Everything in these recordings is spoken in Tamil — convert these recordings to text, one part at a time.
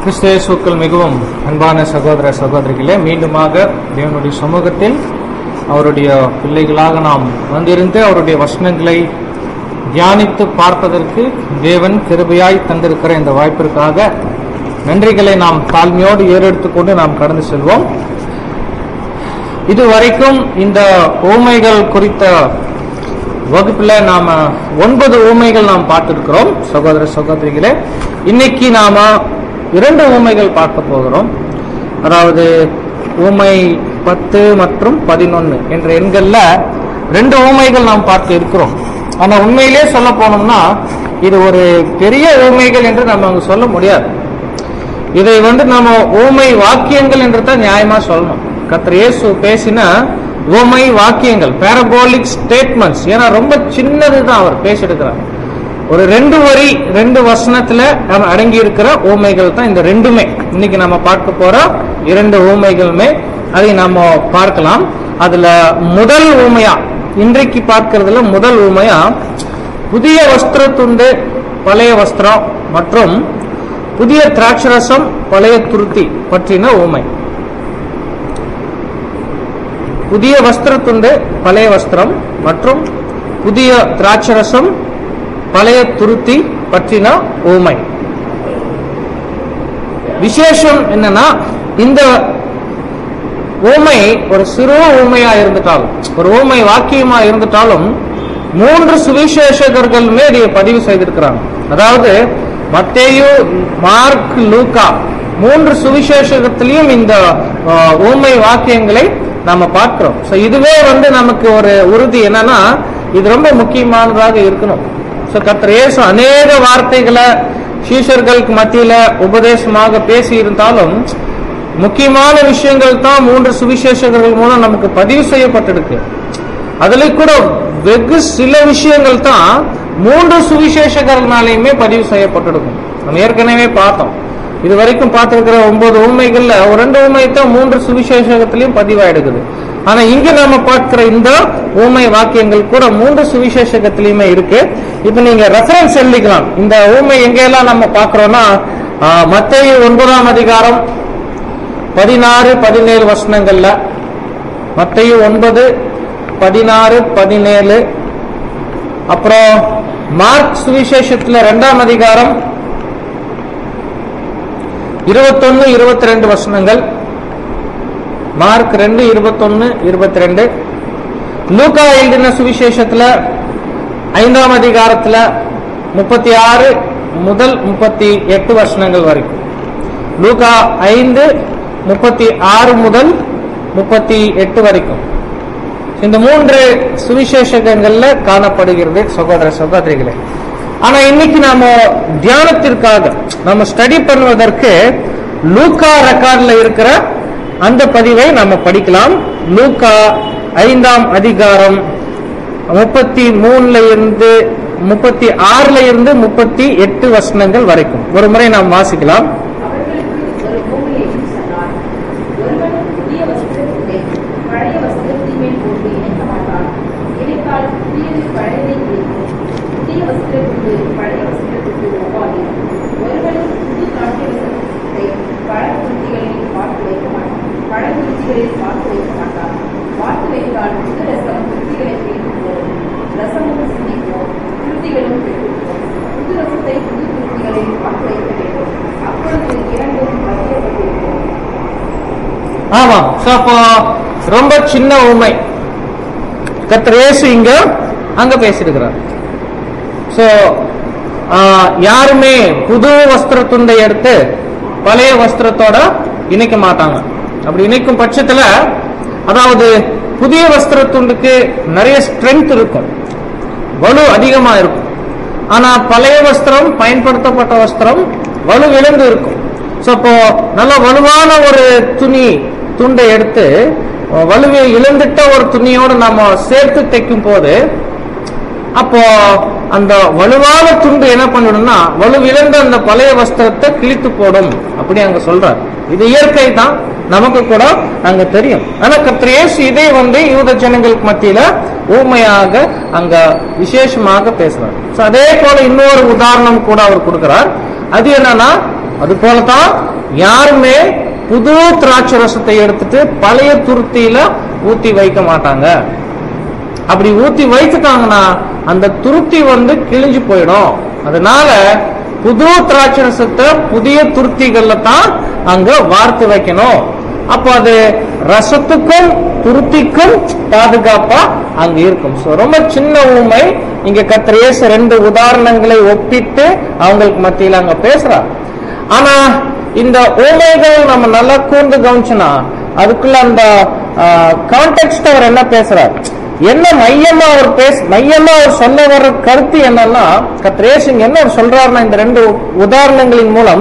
கிறிஸ்து இயேசுக்கள் மிகவும் அன்பான சகோதர சகோதரிகளே மீண்டுமாக தேவனுடைய சமூகத்தில் அவருடைய பிள்ளைகளாக நாம் வந்திருந்து அவருடைய வசனங்களை தியானித்து பார்ப்பதற்கு தேவன் கிருபையாய் தந்திருக்கிற இந்த வாய்ப்பிற்காக நன்றிகளை நாம் தாழ்மையோடு ஏறெடுத்துக் கொண்டு நாம் கடந்து செல்வோம் இதுவரைக்கும் இந்த ஊமைகள் குறித்த வகுப்புல நாம ஒன்பது ஊமைகள் நாம் பார்த்திருக்கிறோம் சகோதர சகோதரிகளே இன்னைக்கு நாம இரண்டு ஊமைகள் பார்க்க போகிறோம் அதாவது ஊமை பத்து மற்றும் பதினொன்னு என்ற எண்கள்ல ரெண்டு ஊமைகள் நாம் பார்க்க இருக்கிறோம் ஆனா உண்மையிலே சொல்ல போனோம்னா இது ஒரு பெரிய ஊமைகள் என்று நம்ம அங்க சொல்ல முடியாது இதை வந்து நம்ம ஊமை வாக்கியங்கள் என்று தான் நியாயமா சொல்லணும் கர்த்தர் இயேசு பேசின ஊமை வாக்கியங்கள் பேரபோலிக் ஸ்டேட்மெண்ட்ஸ் ஏன்னா ரொம்ப சின்னது தான் அவர் பேசிடுக்கிறார் ஒரு ரெண்டு வரி ரெண்டு வசனத்துல நம்ம அடங்கி இருக்கிற ஊமைகள் தான் இந்த ரெண்டுமே இன்னைக்கு நம்ம பார்க்க போற இரண்டு ஊமைகளுமே அதை நம்ம பார்க்கலாம் அதுல முதல் ஊமையா இன்றைக்கு பார்க்கறதுல முதல் ஊமையா புதிய வஸ்திர துண்டு பழைய வஸ்திரம் மற்றும் புதிய திராட்சரசம் பழைய துருத்தி பற்றின ஊமை புதிய வஸ்திர துண்டு பழைய வஸ்திரம் மற்றும் புதிய திராட்சரசம் பழைய துருத்தி பற்றின ஊமை விசேஷம் என்னன்னா இந்த ஊமை ஒரு சிறு ஊமையா இருந்துட்டாலும் ஒரு ஊமை வாக்கியமா இருந்துட்டாலும் மூன்று சுவிசேஷகர்களுமே இதை பதிவு செய்திருக்கிறாங்க அதாவது மத்தேயு மார்க் லூகா மூன்று சுவிசேஷகத்திலையும் இந்த அஹ், ஊமை வாக்கியங்களை நாம பார்க்கிறோம் சோ இதுவே வந்து நமக்கு ஒரு உறுதி என்னன்னா இது ரொம்ப முக்கியமானதாக இருக்கணும் சோ கர்த்தர் இயேசு அநேக வார்த்தைகளை சீஷர்களுக்கு மத்தியில உபதேசமாக பேசி இருந்தாலும் முக்கியமான விஷயங்கள் தான் மூன்று சுவிசேஷகர்கள் மூலம் நமக்கு பதிவு செய்யப்பட்டிருக்கு அதுல கூட வெகு சில விஷயங்கள் தான் மூன்று சுவிசேஷகர்களாலையுமே பதிவு செய்யப்பட்டிருக்கும் நம்ம ஏற்கனவே பார்த்தோம் இது வரைக்கும் பார்த்திருக்கிற ஒன்பது உண்மைகள்ல ஒரு ரெண்டு உண்மை தான் மூன்று சுவிசேஷகத்திலையும் பதிவாயிடுக்குது ஆனா இங்க நம்ம பார்க்கிற இந்த ஊமை வாக்கியங்கள் கூட மூன்று சுவிசேஷகத்திலையுமே இருக்கு இப்ப நீங்க ரெஃபரன்ஸ் எழுதிக்கலாம் இந்த ஊமை எங்கெல்லாம் நம்ம பார்க்கிறோம்னா மத்திய ஒன்பதாம் அதிகாரம் பதினாறு பதினேழு வசனங்கள்ல மத்தையு ஒன்பது பதினாறு பதினேழு அப்புறம் மார்க் சுவிசேஷத்துல ரெண்டாம் அதிகாரம் இருபத்தொன்னு இருபத்தி ரெண்டு வசனங்கள் மார்க் ரெண்டு இருபத்தொன்னு இருபத்தி ரெண்டு லூகா எழுதின சுவிசேஷத்துல ஐந்தாம் அதிகாரத்துல முப்பத்தி ஆறு முதல் முப்பத்தி எட்டு வசனங்கள் வரைக்கும் லூகா ஐந்து முப்பத்தி ஆறு முதல் முப்பத்தி எட்டு வரைக்கும் இந்த மூன்று சுவிசேஷகங்கள்ல காணப்படுகிறது சகோதர சகோதரிகளே ஆனா இன்னைக்கு நாம தியானத்திற்காக நம்ம ஸ்டடி பண்ணுவதற்கு லூக்கா ரெக்கார்ட்ல இருக்கிற அந்த பதிவை நாம படிக்கலாம் லூக்கா ஐந்தாம் அதிகாரம் முப்பத்தி மூணுல இருந்து முப்பத்தி ஆறுல இருந்து முப்பத்தி எட்டு வசனங்கள் வரைக்கும் ஒரு முறை நாம் வாசிக்கலாம் அவர்களுக்கு ஒரு பூமியையும் சொன்னார் ஒருவன் புதிய வஸ்திரத்தை பழைய வஸ்திரத்தின் மேல் போட்டு இணைக்க மாட்டான் இணைத்தால் புதியது பழையதை குறிக்கும் புதிய வஸ்திரத்துக்கு பழைய வஸ்திரத்துக்கு ஒவ்வாது ஒருவன் புது நாட்டிய வஸ்திரத்தை பழ துருத்திகளில் பார்த்து வைக்க மாட்டான் பழ துருத்திகளில் பார்த்து வைக்க மாட்டான் பார்த்து வைத்தால் புது ரசம் துருத்திகளை பிரித்து போகும் ரசமும் சிந்திப்போம் துருத்திகளும் கெட்டுப்போம் புது ரசத்தை புது துருத்திகளில் பார்த்து வைக்க வேண்டும் அப்பொழுது இரண்டும் பதியப்பட்டிருக்கும் ஆமா So, அப்போ ரொம்ப சின்ன உண்மை கர்த்தர் இயேசு இங்க அங்க பேசியிருக்கிறார் சோ யாருமே புது வஸ்திர துண்டை எடுத்து பழைய வஸ்திரத்தோட இணைக்க மாட்டாங்க அப்படி இணைக்கும் பட்சத்துல அதாவது புதிய வஸ்திர துண்டுக்கு நிறைய ஸ்ட்ரென்த் இருக்கும் வலு அதிகமா இருக்கும் ஆனா பழைய வஸ்திரம் பயன்படுத்தப்பட்ட வஸ்திரம் வலு இழந்து இருக்கும் சோ அப்போ நல்ல வலுவான ஒரு துணி துண்டை எடுத்து வலுவை இழந்துட்ட ஒரு துணியோடு நம்ம சேர்த்து தைக்கும் போது அப்போ அந்த வலுவான துண்டு என்ன பண்ணிடும்னா வலுவிழந்த அந்த பழைய வஸ்திரத்தை கிழித்து போடும் அப்படி அங்க சொல்றார் இது இயற்கை தான் நமக்கு கூட அங்க தெரியும் ஆனா கர்த்தர் இயேசு இதே வந்து யூத ஜனங்களுக்கு மத்தியில ஊமையாக அங்க விசேஷமாக பேசுறார் So, அதே போல இன்னொரு உதாரணம் கூட அவர் கொடுக்கிறார் அது என்னன்னா அது போலதான் யாருமே புது திராட்சை ரசத்தை எடுத்துட்டு பழைய துருத்தியில ஊத்தி வைக்க மாட்டாங்க அப்படி ஊத்தி வைத்துட்டாங்கன்னா அந்த துருத்தி வந்து கிழிஞ்சு போயிடும் அதனால புது திராட்சை ரசத்தை புதிய துருத்திகள்ல தான் அங்க வார்த்து வைக்கணும் அப்போ அது ரசத்துக்கும் துருத்திக்கும் பாதுகாப்பா அங்க இருக்கும் So, ரொம்ப சின்ன ஊமை இங்க கத்திரேச ரெண்டு உதாரணங்களை ஒப்பிட்டு அவங்களுக்கு மத்தியில அங்க பேசுறார் ஆனா இந்த ஊமைகள் நம்ம நல்லா கூர்ந்து கவனிச்சோன்னா அதுக்குள்ள அந்த கான்டெக்ட் அவர் என்ன பேசுறார் என்ன மையமா அவர் பேச மையமா அவர் சொல்ல வர்ற கருத்து என்னன்னா கத்ரேசிங் என்ன அவர் சொல்றாருன்னா இந்த ரெண்டு உதாரணங்களின் மூலம்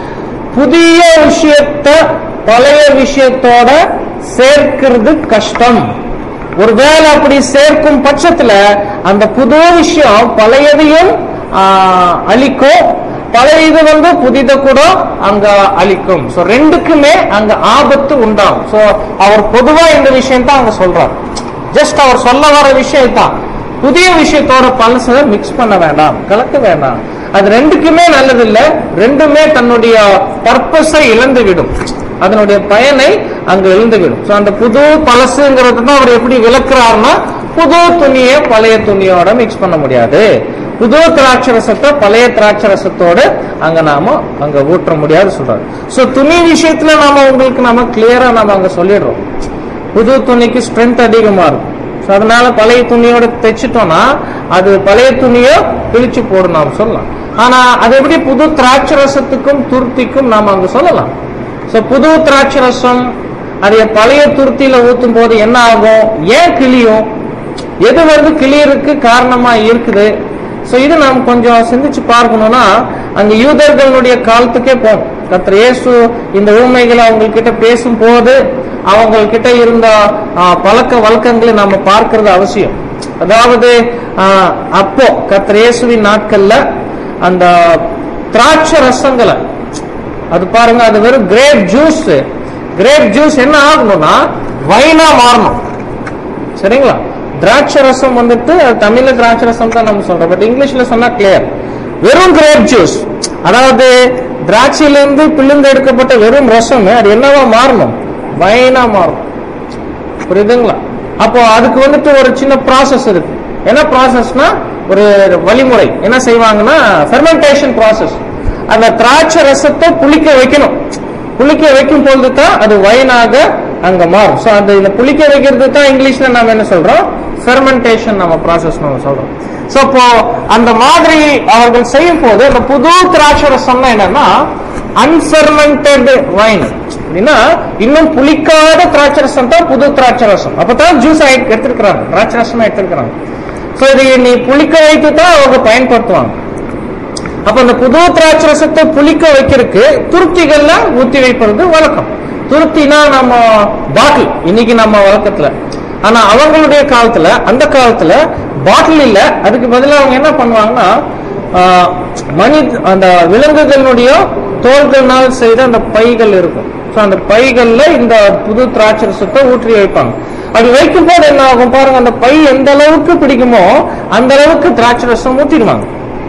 புதிய விஷயத்த பழைய விஷயத்தோட சேர்க்கிறது கஷ்டம் ஒருவேளை அப்படி சேர்க்கும் பட்சத்துல அந்த புது விஷயம் பழையதையும் ஆஹ், அழிக்கும் பழைய இது வந்து புதித கூட அங்க அழிக்கும் சோ ரெண்டுக்குமே அங்க ஆபத்து உண்டாகும் சோ அவர் பொதுவா இந்த விஷயம் தான் அங்க சொல்றார் ஜஸ்ட் அவர் சொல்ல வர விஷயம் தான் புதிய விஷயத்தோட பழசை மிக்ஸ் பண்ண வேண்டாம் கலக்க வேண்டாம் அது ரெண்டுக்குமே நல்லது இல்ல ரெண்டுமே தன்னுடைய பர்பஸை இழந்து விடும் அதனுடைய பயனை அங்க இழந்து விடும் சோ அந்த புது பழசுங்கிறது தான் அவர் எப்படி விளக்குறாருன்னா புது துணியை பழைய துணியோட மிக்ஸ் பண்ண முடியாது புது திராட்சரசத்தை பழைய திராட்சரசத்தோடு அங்க நாம அங்க ஊற்ற முடியாது சொல்றாரு சோ துணி விஷயத்துல நாம உங்களுக்கு நாம கிளியரா நாம அங்க சொல்லிடுறோம் புது துணிக்கு ஸ்ட்ரென்த் அதிகமா இருக்கும் So, அதனால பழைய துணியோட தைச்சிட்டோம்னா அது பழைய துணியோ பிரிச்சு போடும் நாம் சொல்லலாம் ஆனா அது எப்படி புது திராட்சை ரசத்துக்கும் துருத்திக்கும் நாம அங்க சொல்லலாம் சோ புது திராட்சை ரசம் அதை பழைய துருத்தியில ஊத்தும் போது என்ன ஆகும் ஏன் கிளியும் எது வந்து கிளியருக்கு காரணமா இருக்குது சோ இது நாம் கொஞ்சம் சிந்திச்சு பார்க்கணும்னா அங்க யூதர்களுடைய காலத்துக்கே போகும் கர்த்தர் இயேசு இந்த ஊமைகளை அவங்க கிட்ட பேசும்போது அவங்க கிட்ட இருந்த ஆ, பழக்க வழக்கங்களை நாம பார்க்கிறது அவசியம் அதாவது ஆ, அப்போ கர்த்தர் இயேசுவின் நாட்கள்ல அந்த திராட்சை ரசங்களை அது பாருங்க அது வெறும் கிரேப் ஜூஸ் கிரேப் ஜூஸ் என்ன ஆகணும்னா வைனா மாறணும் சரிங்களா திராட்சை ரசம் வந்துட்டு அது தமிழ்ல திராட்சை ரசம் தான் நம்ம சொல்றோம் பட் இங்கிலீஷ்ல சொன்னா கிளியர் வெறும் கிரேப் ஜூஸ் அதாவது திராட்சையில இருந்து பிழிந்து எடுக்கப்பட்ட வெறும் ரசம் அது என்னவா மாறணும் வைனா மாறும் புரியுதுங்களா அப்போ அதுக்கு வந்துட்டு ஒரு சின்ன ப்ராசஸ் இருக்கு என்ன ப்ராசஸ்னா ஒரு வழிமுறை என்ன செய்வாங்கன்னா ஃபெர்மெண்டேஷன் ப்ராசஸ் அந்த திராட்சை ரசத்தை புளிக்க வைக்கணும் புளிக்க வைக்கும் பொழுது தான் அது வைனாக அங்க மாறும் ஸோ அந்த இந்த புளிக்க வைக்கிறது தான் இங்கிலீஷ்ல நம்ம என்ன சொல்றோம் ஃபெர்மெண்டேஷன் நம்ம ப்ராசஸ் நம்ம சொல்றோம் ஸோ இப்போ அந்த மாதிரி அவர்கள் செய்யும் போது அந்த புது திராட்சை ரசம்னா என்னன்னா அன்ஃபெர்மெண்டட் வைன் அப்படின்னா இன்னும் புளிக்காத திராட்சை ரசம் தான் புது திராட்சை ரசம் அப்பதான் ஜூஸ் எடுத்திருக்கிறாங்க திராட்சை ரசமா எடுத்திருக்கிறாங்க ஸோ இது நீ புளிக்க வைத்து தான் அவங்க பயன்படுத்துவாங்க அப்ப அந்த புது திராட்சை ரசத்தை புளிக்க வைக்கிறதுக்கு துருத்திகள்ல ஊத்தி வைப்பது வழக்கம் துருத்தினா நம்ம பாட்டில் இன்னைக்கு நம்ம வழக்கத்துல ஆனா அவங்களுடைய காலத்துல அந்த காலத்துல பாட்டில் இல்ல அதுக்கு பதிலா அவங்க என்ன பண்ணுவாங்கன்னா ஆஹ், மனி அந்த விலங்குகளுடைய தோள்களினால் செய்த அந்த பைகள் இருக்கும் ஸோ அந்த பைகள்ல இந்த புது திராட்சை ரசத்தை ஊற்றி வைப்பாங்க அப்படி வைக்கும் போது என்ன ஆகும் பாருங்க அந்த பை எந்த அளவுக்கு பிடிக்குமோ அந்த அளவுக்கு திராட்சை ரசம் ஊத்திடுவாங்க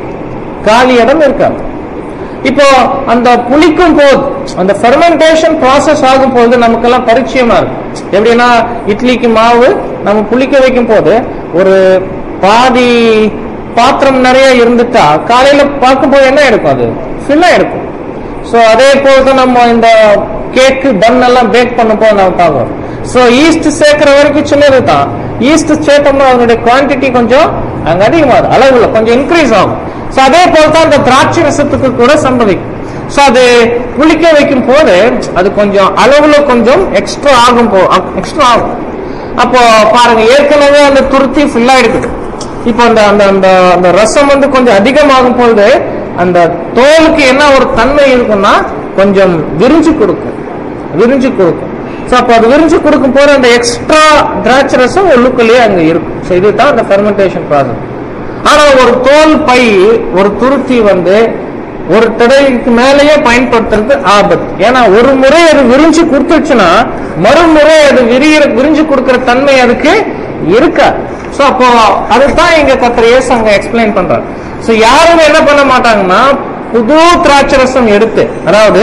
காலி இடம் இருக்காது இப்போ அந்த புளிக்கும் போது அந்த ஃபெர்மெண்டேஷன் ப்ராசஸ் ஆகும் போது நமக்கெல்லாம் பரிச்சயமா இருக்கும் எப்படின்னா இட்லிக்கு மாவு நம்ம புளிக்க வைக்கும் போது ஒரு பாதி பாத்திரம் நிறைய இருந்துட்டா காலையில பார்க்கும்போது என்ன இருக்கும் அது ஃபில்லா இருக்கும் ஸோ அதே போல தான் நம்ம இந்த கேக்கு பன் எல்லாம் பேக் பண்ணும்போது நம்ம பார்க்கறோம் ஸோ ஈஸ்ட் சேர்க்கிற வரைக்கும் சின்னது தான் ஈஸ்ட் சேர்த்தோம்னா அதனுடைய குவான்டிட்டி கொஞ்சம் அங்க அதிகமாகுது அளவுல கொஞ்சம் இன்க்ரீஸ் ஆகும் ஸோ அதே போல தான் இந்த திராட்சை ரசத்துக்கு கூட சம்பவிக்கும் ஸோ அது புளிக்க வைக்கும் போது அது கொஞ்சம் அளவுல கொஞ்சம் எக்ஸ்ட்ரா ஆகும் போ எக்ஸ்ட்ரா ஆகும் அப்போ பாருங்க ஏற்கனவே அந்த துருத்தி ஃபுல்லா இருக்குது இப்போ அந்த அந்த அந்த அந்த ரசம் வந்து கொஞ்சம் அதிகமாகும் பொழுது அந்த தோலுக்கு என்ன ஒரு தன்மை இருக்கும்னா கொஞ்சம் விரிஞ்சு கொடுக்கும் விரிஞ்சு கொடுக்கும் ஸோ அப்போ அது விரிஞ்சு கொடுக்கும் போது அந்த எக்ஸ்ட்ரா திராட்சை ரசம் உள்ளுக்குள்ளேயே அங்க இருக்கும் ஸோ இதுதான் அந்த ஃபெர்மெண்டேஷன் ப்ராசஸ் ஆனா ஒரு தோல் பை ஒரு துருத்தி வந்து ஒரு தடவைக்கு மேலேயே பயன்படுத்துறது ஆபத்து ஏன்னா ஒரு முறை அது விரிஞ்சு கொடுத்துச்சுன்னா மறுமுறை அது விரிய விரிஞ்சு கொடுக்கிற தன்மை அதுக்கு இருக்கா சோ அப்போ அதுதான் இங்க கத்திர இயேசு அங்க எக்ஸ்பிளைன் பண்றாரு சோ யாரும் என்ன பண்ண மாட்டாங்கன்னா புது திராட்சை ரசம் எடுத்து அதாவது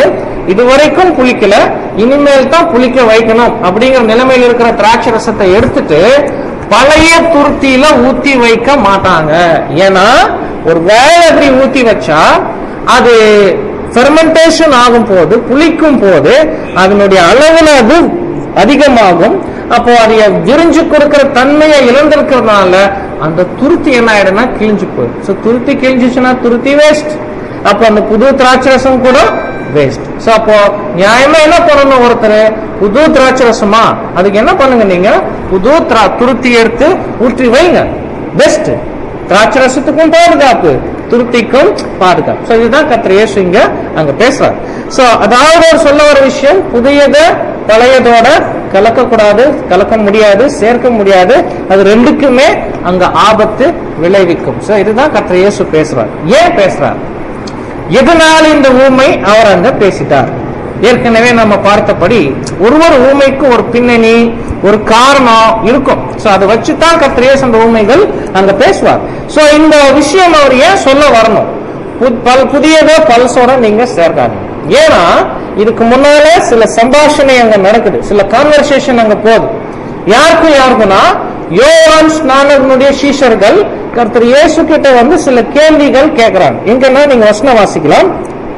இதுவரைக்கும் புளிக்கல இனிமேல் தான் புளிக்க வைக்கணும் அப்படிங்கிற நிலைமையில் இருக்கிற திராட்சை ரசத்தை எடுத்துட்டு பழைய துருத்தியில ஊத்தி வைக்க மாட்டாங்க ஏன்னா ஒரு வேலை அப்படி ஊத்தி வச்சா அது ஃபெர்மெண்டேஷன் ஆகும் போது புளிக்கும் போது அதனுடைய அளவுல அது அதிகமாகும் அப்போ அதை விரிஞ்சு கொடுக்கிற தன்மையை இழந்திருக்கிறதுனால அந்த துருத்தி என்ன ஆயிடும்னா கிழிஞ்சு போயிடும் ஸோ துருத்தி கிழிஞ்சிச்சுன்னா துருத்தி வேஸ்ட் அப்போ அந்த புது திராட்சை ரசம் கூட வேஸ்ட் ஸோ அப்போ நியாயமா என்ன பண்ணணும் ஒருத்தர் புது திராட்சை ரசமா அதுக்கு என்ன பண்ணுங்க நீங்க புது திரா துருத்தி எடுத்து ஊற்றி வைங்க பெஸ்ட் திராட்சை ரசத்துக்கும் பாதுகாப்பு துருத்திக்கும் பாதுகாப்பு சோ இதுதான் கத்திர இயேசு இங்க அங்க பேசுறாரு சோ அதாவது ஒரு சொல்ல வர விஷயம் புதியத பழையதோட கலக்கக்கூடாது கலக்க முடியாது சேர்க்க முடியாது அது ரெண்டுக்குமே அங்க ஆபத்து விளைவிக்கும் சோ இதுதான் கத்திர இயேசு பேசுறாரு ஏன் பேசுறாரு எதனால இந்த ஊமை அவர் அங்க பேசிட்டார் ஏற்கனவே நம்ம பார்த்தபடி ஒரு ஒரு ஊமைக்கு ஒரு பின்னணி ஒரு காரணம் இருக்கும் சோ அதை வச்சுதான் கத்திரேஸ் அந்த ஊமைகள் அங்க பேசுவார் சோ இந்த விஷயம் அவர் ஏன் சொல்ல வரணும் பு- பல் புதியதோ பழசோட நீங்க சேர்க்காதீங்க ஏன்னா இதுக்கு முன்னால சில சம்பாஷணை அங்க நடக்குது சில கான்வர்சேஷன் அங்க போகுது யாருக்கும் யாருக்குன்னா யோவான் ஸ்நானகனுடைய சீஷர்கள் கர்த்தர் இயேசு கிட்ட வந்து சில கேள்விகள் கேட்கிறாங்க எங்கன்னா நீங்க வசனம் வாசிக்கலாம்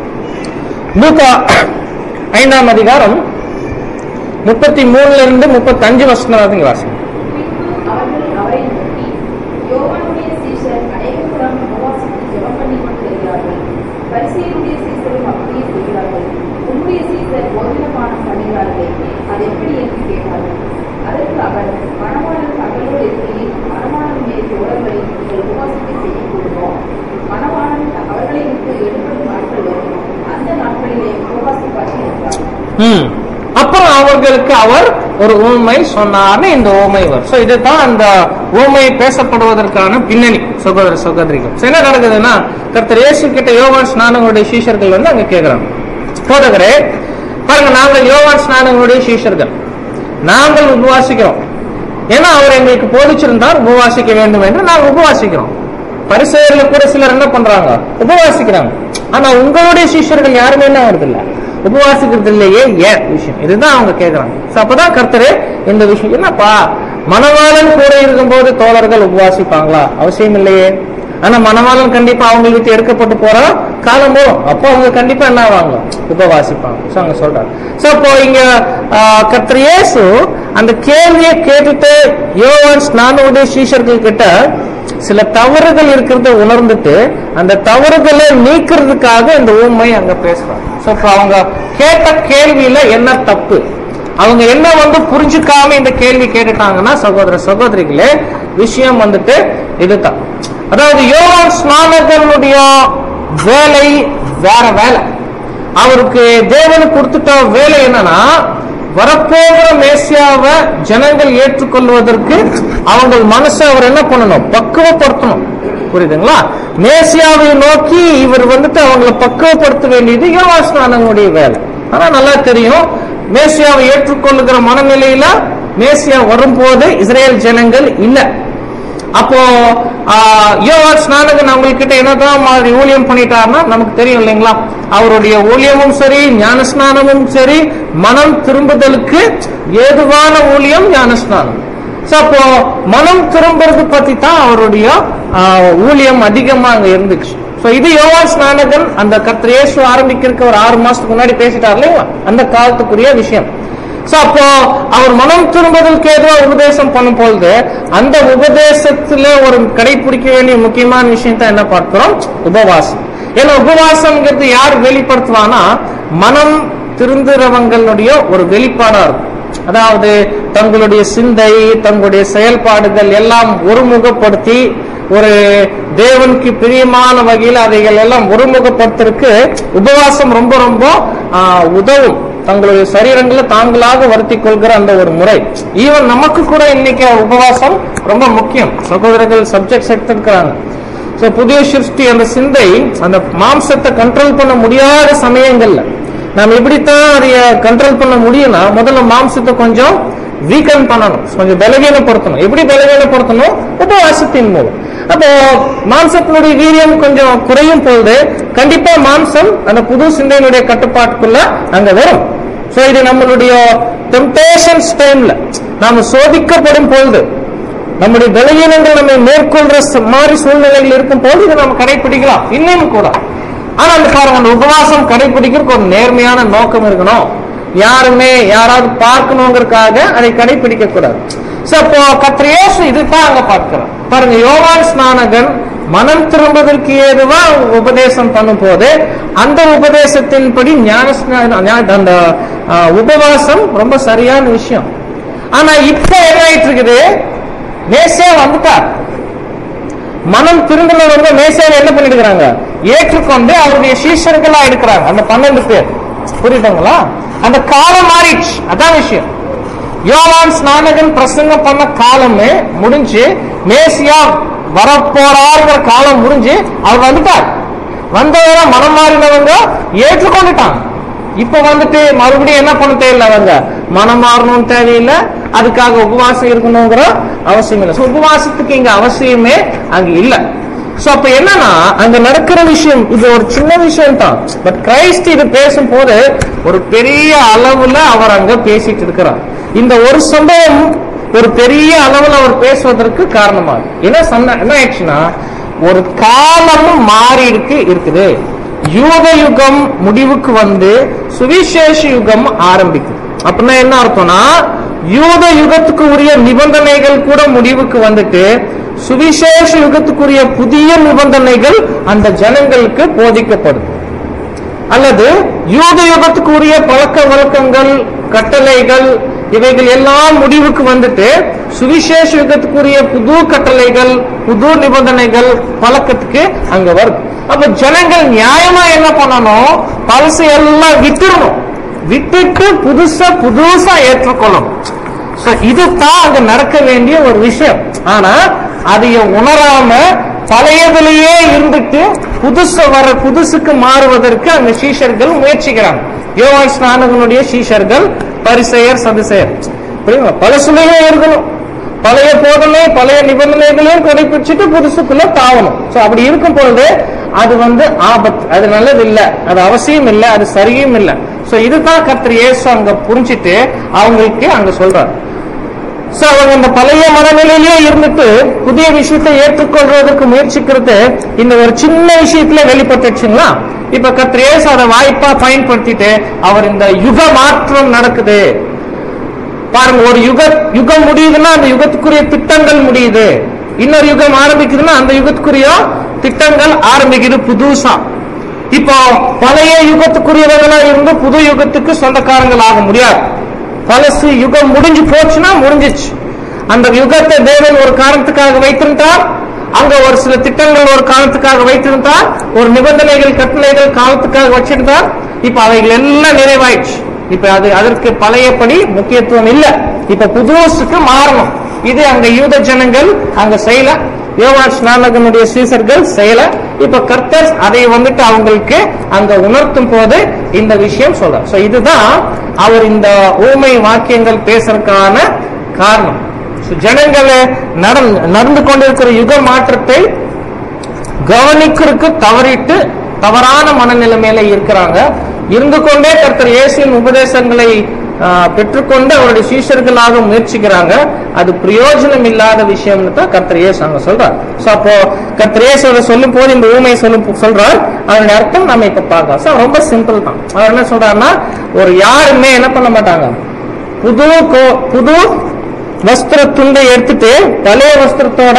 லூக்கா ஐந்தாம் அதிகாரம் முப்பத்தி மூணுல இருந்து முப்பத்தி அஞ்சு வசனம் வரைக்கும் வாசிக்கலாம் பின்பு அவர்கள் அவரை நோக்கி யோவானுடைய சீஷர் அநேகபுரம் உபவாசித்து ஜெபம் பண்ணி கொண்டிருக்கிறார்கள் பரிசேயருடைய சீஷரும் அப்படியே செய்கிறார்கள் உன்னுடைய சீஷர் போஜனபானம் பண்ணுகிறார்களே அது எப்படி என்று கேட்டார்கள் அதற்கு அவர் மணவாளன் பகலோடு இருக்கையில் மணவாளன் மேல் தோழர்களை நீங்கள் உபவாசிக்க செய்யக்கூடுமோ மணவாளன் அவர்களை விட்டு எடுப்படும் நாட்கள் வரும் அந்த நாட்களிலே உபவாசிப்பார்கள் என்றார் ம். அப்புறம் அவர்களுக்கு அவர் ஒரு ஊமை சொன்னார்னு இந்த ஊமை வரும் சோ இதுதான் அந்த ஊமை பேசப்படுவதற்கான பின்னணி சகோதர சகோதரிகள் So, என்ன நடக்குதுன்னா கர்த்தர் இயேசு கிட்ட யோவான் ஸ்நானங்களுடைய சீஷர்கள் வந்து அங்க கேக்குறாங்க போதகரே பாருங்க நாங்கள் யோவான் ஸ்நானங்களுடைய சீஷர்கள் நாங்கள் உபவாசிக்கிறோம் ஏன்னா அவர் எங்களுக்கு போதிச்சிருந்தார் உபவாசிக்க வேண்டும் என்று நாங்கள் உபவாசிக்கிறோம் பரிசெயர்ல கூட சிலர் என்ன பண்றாங்க உபவாசிக்கிறாங்க ஆனா உங்களுடைய சிஷ்யர்கள் யாருமே என்ன வருது இல்ல உபவாசிக்கிறது இல்லையே ஏன் விஷயம் இதுதான் அவங்க கேக்குறாங்க So, அப்பதான் கர்த்தரு இந்த விஷயம் என்னப்பா மணவாளன் கூட இருக்கும்போது தோழர்கள் உபவாசிப்பாங்களா அவசியம் இல்லையே ஆனா மணவாளன் கண்டிப்பா அவங்க விட்டு எடுக்கப்பட்டு போற காலம் வரும் அப்போ அவங்க கண்டிப்பா என்ன ஆவாங்க உபவாசிப்பாங்க So, அங்க சொல்றாங்க சோ அப்போ இங்க ஆஹ், கர்த்தர் இயேசு அந்த கேள்வியை கேட்டுட்டு யோவான் ஸ்நானவுடைய சீஷர்கள் கிட்ட சில தவறுகள் இருக்கிறத உணர்ந்துட்டு அந்த தவறுகளை நீக்கிறதுக்காக இந்த ஊமை அங்க பேசுறாங்க சோ இப்ப அவங்க கேட்ட கேள்வியில என்ன தப்பு அவங்க என்ன வந்து புரிஞ்சுக்காம இந்த கேள்வி கேட்டுட்டாங்கன்னா சகோதர சகோதரிகளே விஷயம் வந்துட்டு இதுதான் அதாவது யோவான் ஸ்நானகனுடைய வேலை வேற வேலை அவருக்கு தேவன் கொடுத்துட்ட வேலை என்னன்னா வரப்போகிற மேசியாவை ஜனங்கள் ஏற்றுக்கொள்வதற்கு அவங்க மனசை அவர் என்ன பண்ணணும் பக்குவப்படுத்தணும் புரியுதுங்களா மேசியாவை நோக்கி இவர் வந்துட்டு அவங்களை பக்குவப்படுத்த வேண்டியது யோவாஸ்நானங்களுடைய வேலை ஆனா நல்லா தெரியும் மேசியாவை ஏற்றுக்கொள்ளுகிற மனநிலையில மேசியா வரும்போது இஸ்ரேல் ஜனங்கள் இல்லை அப்போ ஆஹ், யோவான் ஸ்நானகன் அவங்கக்கிட்ட என்னதான் மாதிரி ஊழியம் பண்ணிட்டாருன்னா நமக்கு தெரியும் இல்லைங்களா அவருடைய ஊழியமும் சரி ஞான ஸ்நானமும் சரி மனம் திரும்புதலுக்கு ஏதுவான ஊழியம் ஞான ஸ்நானம் So, அப்போ மனம் திரும்புறது பத்தி தான் அவருடைய ஆஹ், ஊழியம் அதிகமா அங்க இருந்துச்சு சோ இது யோவான் ஸ்நானகன் அந்த கர்த்தர் இயேசு ஆரம்பிக்கிறதுக்கு ஒரு ஆறு மாசத்துக்கு முன்னாடி பேசிட்டார் இல்லைங்களா அந்த காலத்துக்குரிய விஷயம் சோ அப்போ அவர் மனம் திரும்புதலுக்கு ஏதோ உபதேசம் பண்ணும் பொழுது அந்த உபதேசத்துல ஒரு கடைபிடிக்க வேண்டிய முக்கியமான விஷயம் தான் என்ன பார்க்கிறோம் உபவாசம் ஏன்னா உபவாசம்ங்கிறது யார் வெளிப்படுத்துவானா மனம் திருந்துறவங்களுடைய ஒரு வெளிப்பாடா இருக்கும் அதாவது தங்களுடைய சிந்தை தங்களுடைய செயல்பாடுகள் எல்லாம் ஒருமுகப்படுத்தி ஒரு தேவனுக்கு பிரியமான வகையில் அதைகள் எல்லாம் ஒருமுகப்படுத்துறதுக்கு உபவாசம் ரொம்ப ரொம்ப ஆஹ், உதவும் தங்களுடைய சரீரங்களை தாங்களாக வருத்தி கொள்கிற அந்த ஒரு முறை ஈவன் நமக்கு கூட இன்னைக்கு உபவாசம் ரொம்ப முக்கியம் சகோதரர்கள் சப்ஜெக்ட் எடுத்திருக்கிறாங்க ஸோ புதிய சிருஷ்டி அந்த சிந்தை அந்த மாம்சத்தை கண்ட்ரோல் பண்ண முடியாத சமயங்கள்ல நாம் எப்படித்தான் அதைய கண்ட்ரோல் பண்ண முடியும்னா முதல்ல மாம்சத்தை கொஞ்சம் வீக்கன் பண்ணணும் கொஞ்சம் பலவீனப்படுத்தணும் எப்படி பலவீனப்படுத்தணும் உபவாசத்தின் மூலம் அப்போ மாம்சத்தினுடைய வீரியம் கொஞ்சம் குறையும் பொழுது கண்டிப்பா மாம்சம் அந்த புது சிந்தையினுடைய கட்டுப்பாட்டுக்குள்ள அங்க வரும் சோ இது நம்மளுடைய டெம்டேஷன்ஸ் டைம்ல நாம சோதிக்கப்படும் பொழுது நம்முடைய பலவீனங்கள் நம்மை மேற்கொள்ற ச- மாதிரி சூழ்நிலைகள் இருக்கும் போது இதை நம்ம கடைபிடிக்கலாம் இன்னும் கூட ஆனா அந்த பாருங்க அந்த உபவாசம் கடைபிடிக்கிறதுக்கு ஒரு நேர்மையான நோக்கம் இருக்கணும் யாருமே யாராவது பார்க்கணுங்கிறதுக்காக அதை கடைபிடிக்க கூடாது சோ அப்போ கத்திரேசு இதுதான் அங்க பார்க்கிறோம் பாருங்க யோவான் ஸ்நானகன் மனம் திரும்புவதற்கு ஏதுவா உபதேசம் பண்ணும் போது அந்த உபதேசத்தின்படி ஞான ஸ்நான- ஞா- அந்த ஆ, உபவாசம் ரொம்ப சரியான விஷயம் ஆனா இப்ப என்ன ஆயிட்டு இருக்குது மேசியா வந்துட்டார் மனம் திரும்பினவங்க மேசியாவை என்ன பண்ணிருக்கிறாங்க ஏற்றுக்கொண்டு அவருடைய சீஷர்களா எடுக்கிறாங்க அந்த பன்னெண்டு பேர் புரியுதுங்களா அந்த காலம் மாறிடுச்சு அதான் விஷயம் யோவான் ஸ்நானகன் பிரசங்கம் பண்ண காலமே முடிஞ்சு மேசியா வரப்போறாருங்கிற காலம் முடிஞ்சு அவர் வந்துட்டார் வந்தவங்க மனம் மாறினவங்க ஏற்றுக்கொண்டுட்டாங்க இப்ப வந்துட்டு மறுபடியும் என்ன பண்ண தேவையில்லை அவங்க மனம் மாறணும் தேவையில்லை அதுக்காக உபவாசம் இருக்கணுங்கிற அவசியம் இல்லை So, உபவாசத்துக்கு இங்க அவசியமே அங்க இல்ல சோ அப்ப என்னன்னா அங்க நடக்கிற விஷயம் இது ஒரு சின்ன விஷயம் தான் பட் கிரைஸ்ட் இது பேசும்போது ஒரு பெரிய அளவுல அவர் அங்க பேசிட்டு இருக்கிறார் இந்த ஒரு சம்பவம் ஒரு பெரிய அளவுல அவர் பேசுவதற்கு காரணமா இருக்கு. என்ன சொன்ன என்ன ஆயிடுச்சுன்னா ஒரு காலமும் மாறி இருக்கு இருக்குது யூத யுகம் முடிவுக்கு வந்து சுவிசேஷ யுகம் ஆரம்பிக்குது அப்படின்னா என்ன அர்த்தம்னா யூத யுகத்துக்கு உரிய நிபந்தனைகள் கூட முடிவுக்கு வந்துட்டு சுவிசேஷ யுகத்துக்குரிய புதிய நிபந்தனைகள் அந்த ஜனங்களுக்கு போதிக்கப்படுது அல்லது யூத யுகத்துக்கு உரிய பழக்க வழக்கங்கள் கட்டளைகள் இவைகள் எல்லாம் முடிவுக்கு வந்துட்டு சுவிசேஷ யுகத்துக்குரிய புது கட்டளைகள் புது நிபந்தனைகள் பழக்கத்துக்கு அங்க வருது அப்ப ஜனங்கள் நியாயமா என்ன பண்ணணும் பழசு எல்லாம் விட்டுறணும் விட்டுட்டு புதுசா புதுசா ஏற்றுக்கொள்ளணும் So, இதுதான் அங்க நடக்க வேண்டிய ஒரு விஷயம் ஆனா அதைய உணராம பழையதிலேயே இருந்துட்டு புதுசு வர புதுசுக்கு மாறுவதற்கு அந்த சீஷர்கள் முயற்சிக்கிறாங்க யோவான் ஸ்நானகனுடைய சீஷர்கள் பரிசெயர் சதுசெயர் புரியுங்களா பழசுலையும் இருக்கணும் பழைய போதனை பழைய நிபந்தனைகளையும் கடைபிடிச்சிட்டு புதுசுக்குள்ள தாவணும் சோ அப்படி இருக்கும் பொழுது அது வந்து ஆபத்து அது நல்லது இல்ல அது அவசியம் இல்ல அது சரியும் இல்ல சோ இதுதான் கர்த்தர் இயேசு அங்க புரிஞ்சிட்டு அவங்களுக்கு அங்க சொல்றாரு சோ அவங்க இந்த பழைய மனநிலையிலேயே இருந்துட்டு புதிய விஷயத்தை ஏற்றுக்கொள்றதுக்கு முயற்சிக்கிறது இந்த ஒரு சின்ன விஷயத்துல வெளிப்பட்டுச்சுங்களா இப்ப கர்த்தர் இயேசு அதை வாய்ப்பா பயன்படுத்திட்டு அவர் இந்த யுக மாற்றம் நடக்குது பாருங்க ஒரு யுக யுகம் முடியுதுன்னா அந்த யுகத்துக்குரிய திட்டங்கள் முடியுது இன்னொரு யுகம் ஆரம்பிக்குதுன்னா அந்த யுகத்துக்குரிய திட்டங்கள் ஆரம்பிக்குது புதுசா இப்போ பழைய யுகத்துக்குரியவர்களா இருந்து புது யுகத்துக்கு சொந்தக்காரங்கள் ஆக முடியாது பழசு யுகம் முடிஞ்சு போச்சுன்னா முடிஞ்சிச்சு அந்த யுகத்தை தேவன் ஒரு காரணத்துக்காக வைத்திருந்தார் அங்க ஒரு சில திட்டங்கள் ஒரு காலத்துக்காக வைத்திருந்தார் ஒரு நிபந்தனைகள் கட்டளைகள் காலத்துக்காக வச்சிருந்தார் இப்ப அவைகள் எல்லாம் நிறைவாயிடுச்சு இப்ப அது அதற்கு பழையபடி முக்கியத்துவம் இல்ல இப்ப புதுசுக்கு மாறணும் இது அங்க யூத ஜனங்கள் அங்க செய்யல யோவான் ஸ்நானகனுடைய சீசர்கள் செய்யல இப்ப கர்த்தர் அதை வந்துட்டு அவங்களுக்கு அங்க உணர்த்தும் போது இந்த விஷயம் சொல்றார் சோ இதுதான் அவர் இந்த ஊமை வாக்கியங்கள் பேசுறதுக்கான காரணம் So, ஜனங்களை நடந்- நடந்து கொண்டிருக்கிற யுக மாற்றத்தை கவனிக்கிறதுக்கு தவறிட்டு தவறான மனநிலைமையில இருக்கிறாங்க இருந்து கொண்டே கர்த்தர் இயேசுவின் உபதேசங்களை ஆ, பெற்றுக்கொண்டு அவருடைய சீஷர்களாக முயற்சிக்கிறாங்க அது பிரயோஜனம் இல்லாத விஷயம்னு தான் கர்த்தர் இயேசு அங்க சொல்றார் சோ அப்போ கர்த்தர் இயேசு அதை சொல்லும் போது இந்த ஊமையை சொல்லும் சொல்றார் அதனுடைய அர்த்தம் நம்ம இப்ப பார்க்கலாம் So, ரொம்ப சிம்பிள் தான் அவர் என்ன சொல்றாருன்னா ஒரு யாருமே என்ன பண்ண மாட்டாங்க புது கோ- புது வஸ்திர துண்டை எடுத்துட்டு பழைய வஸ்திரத்தோட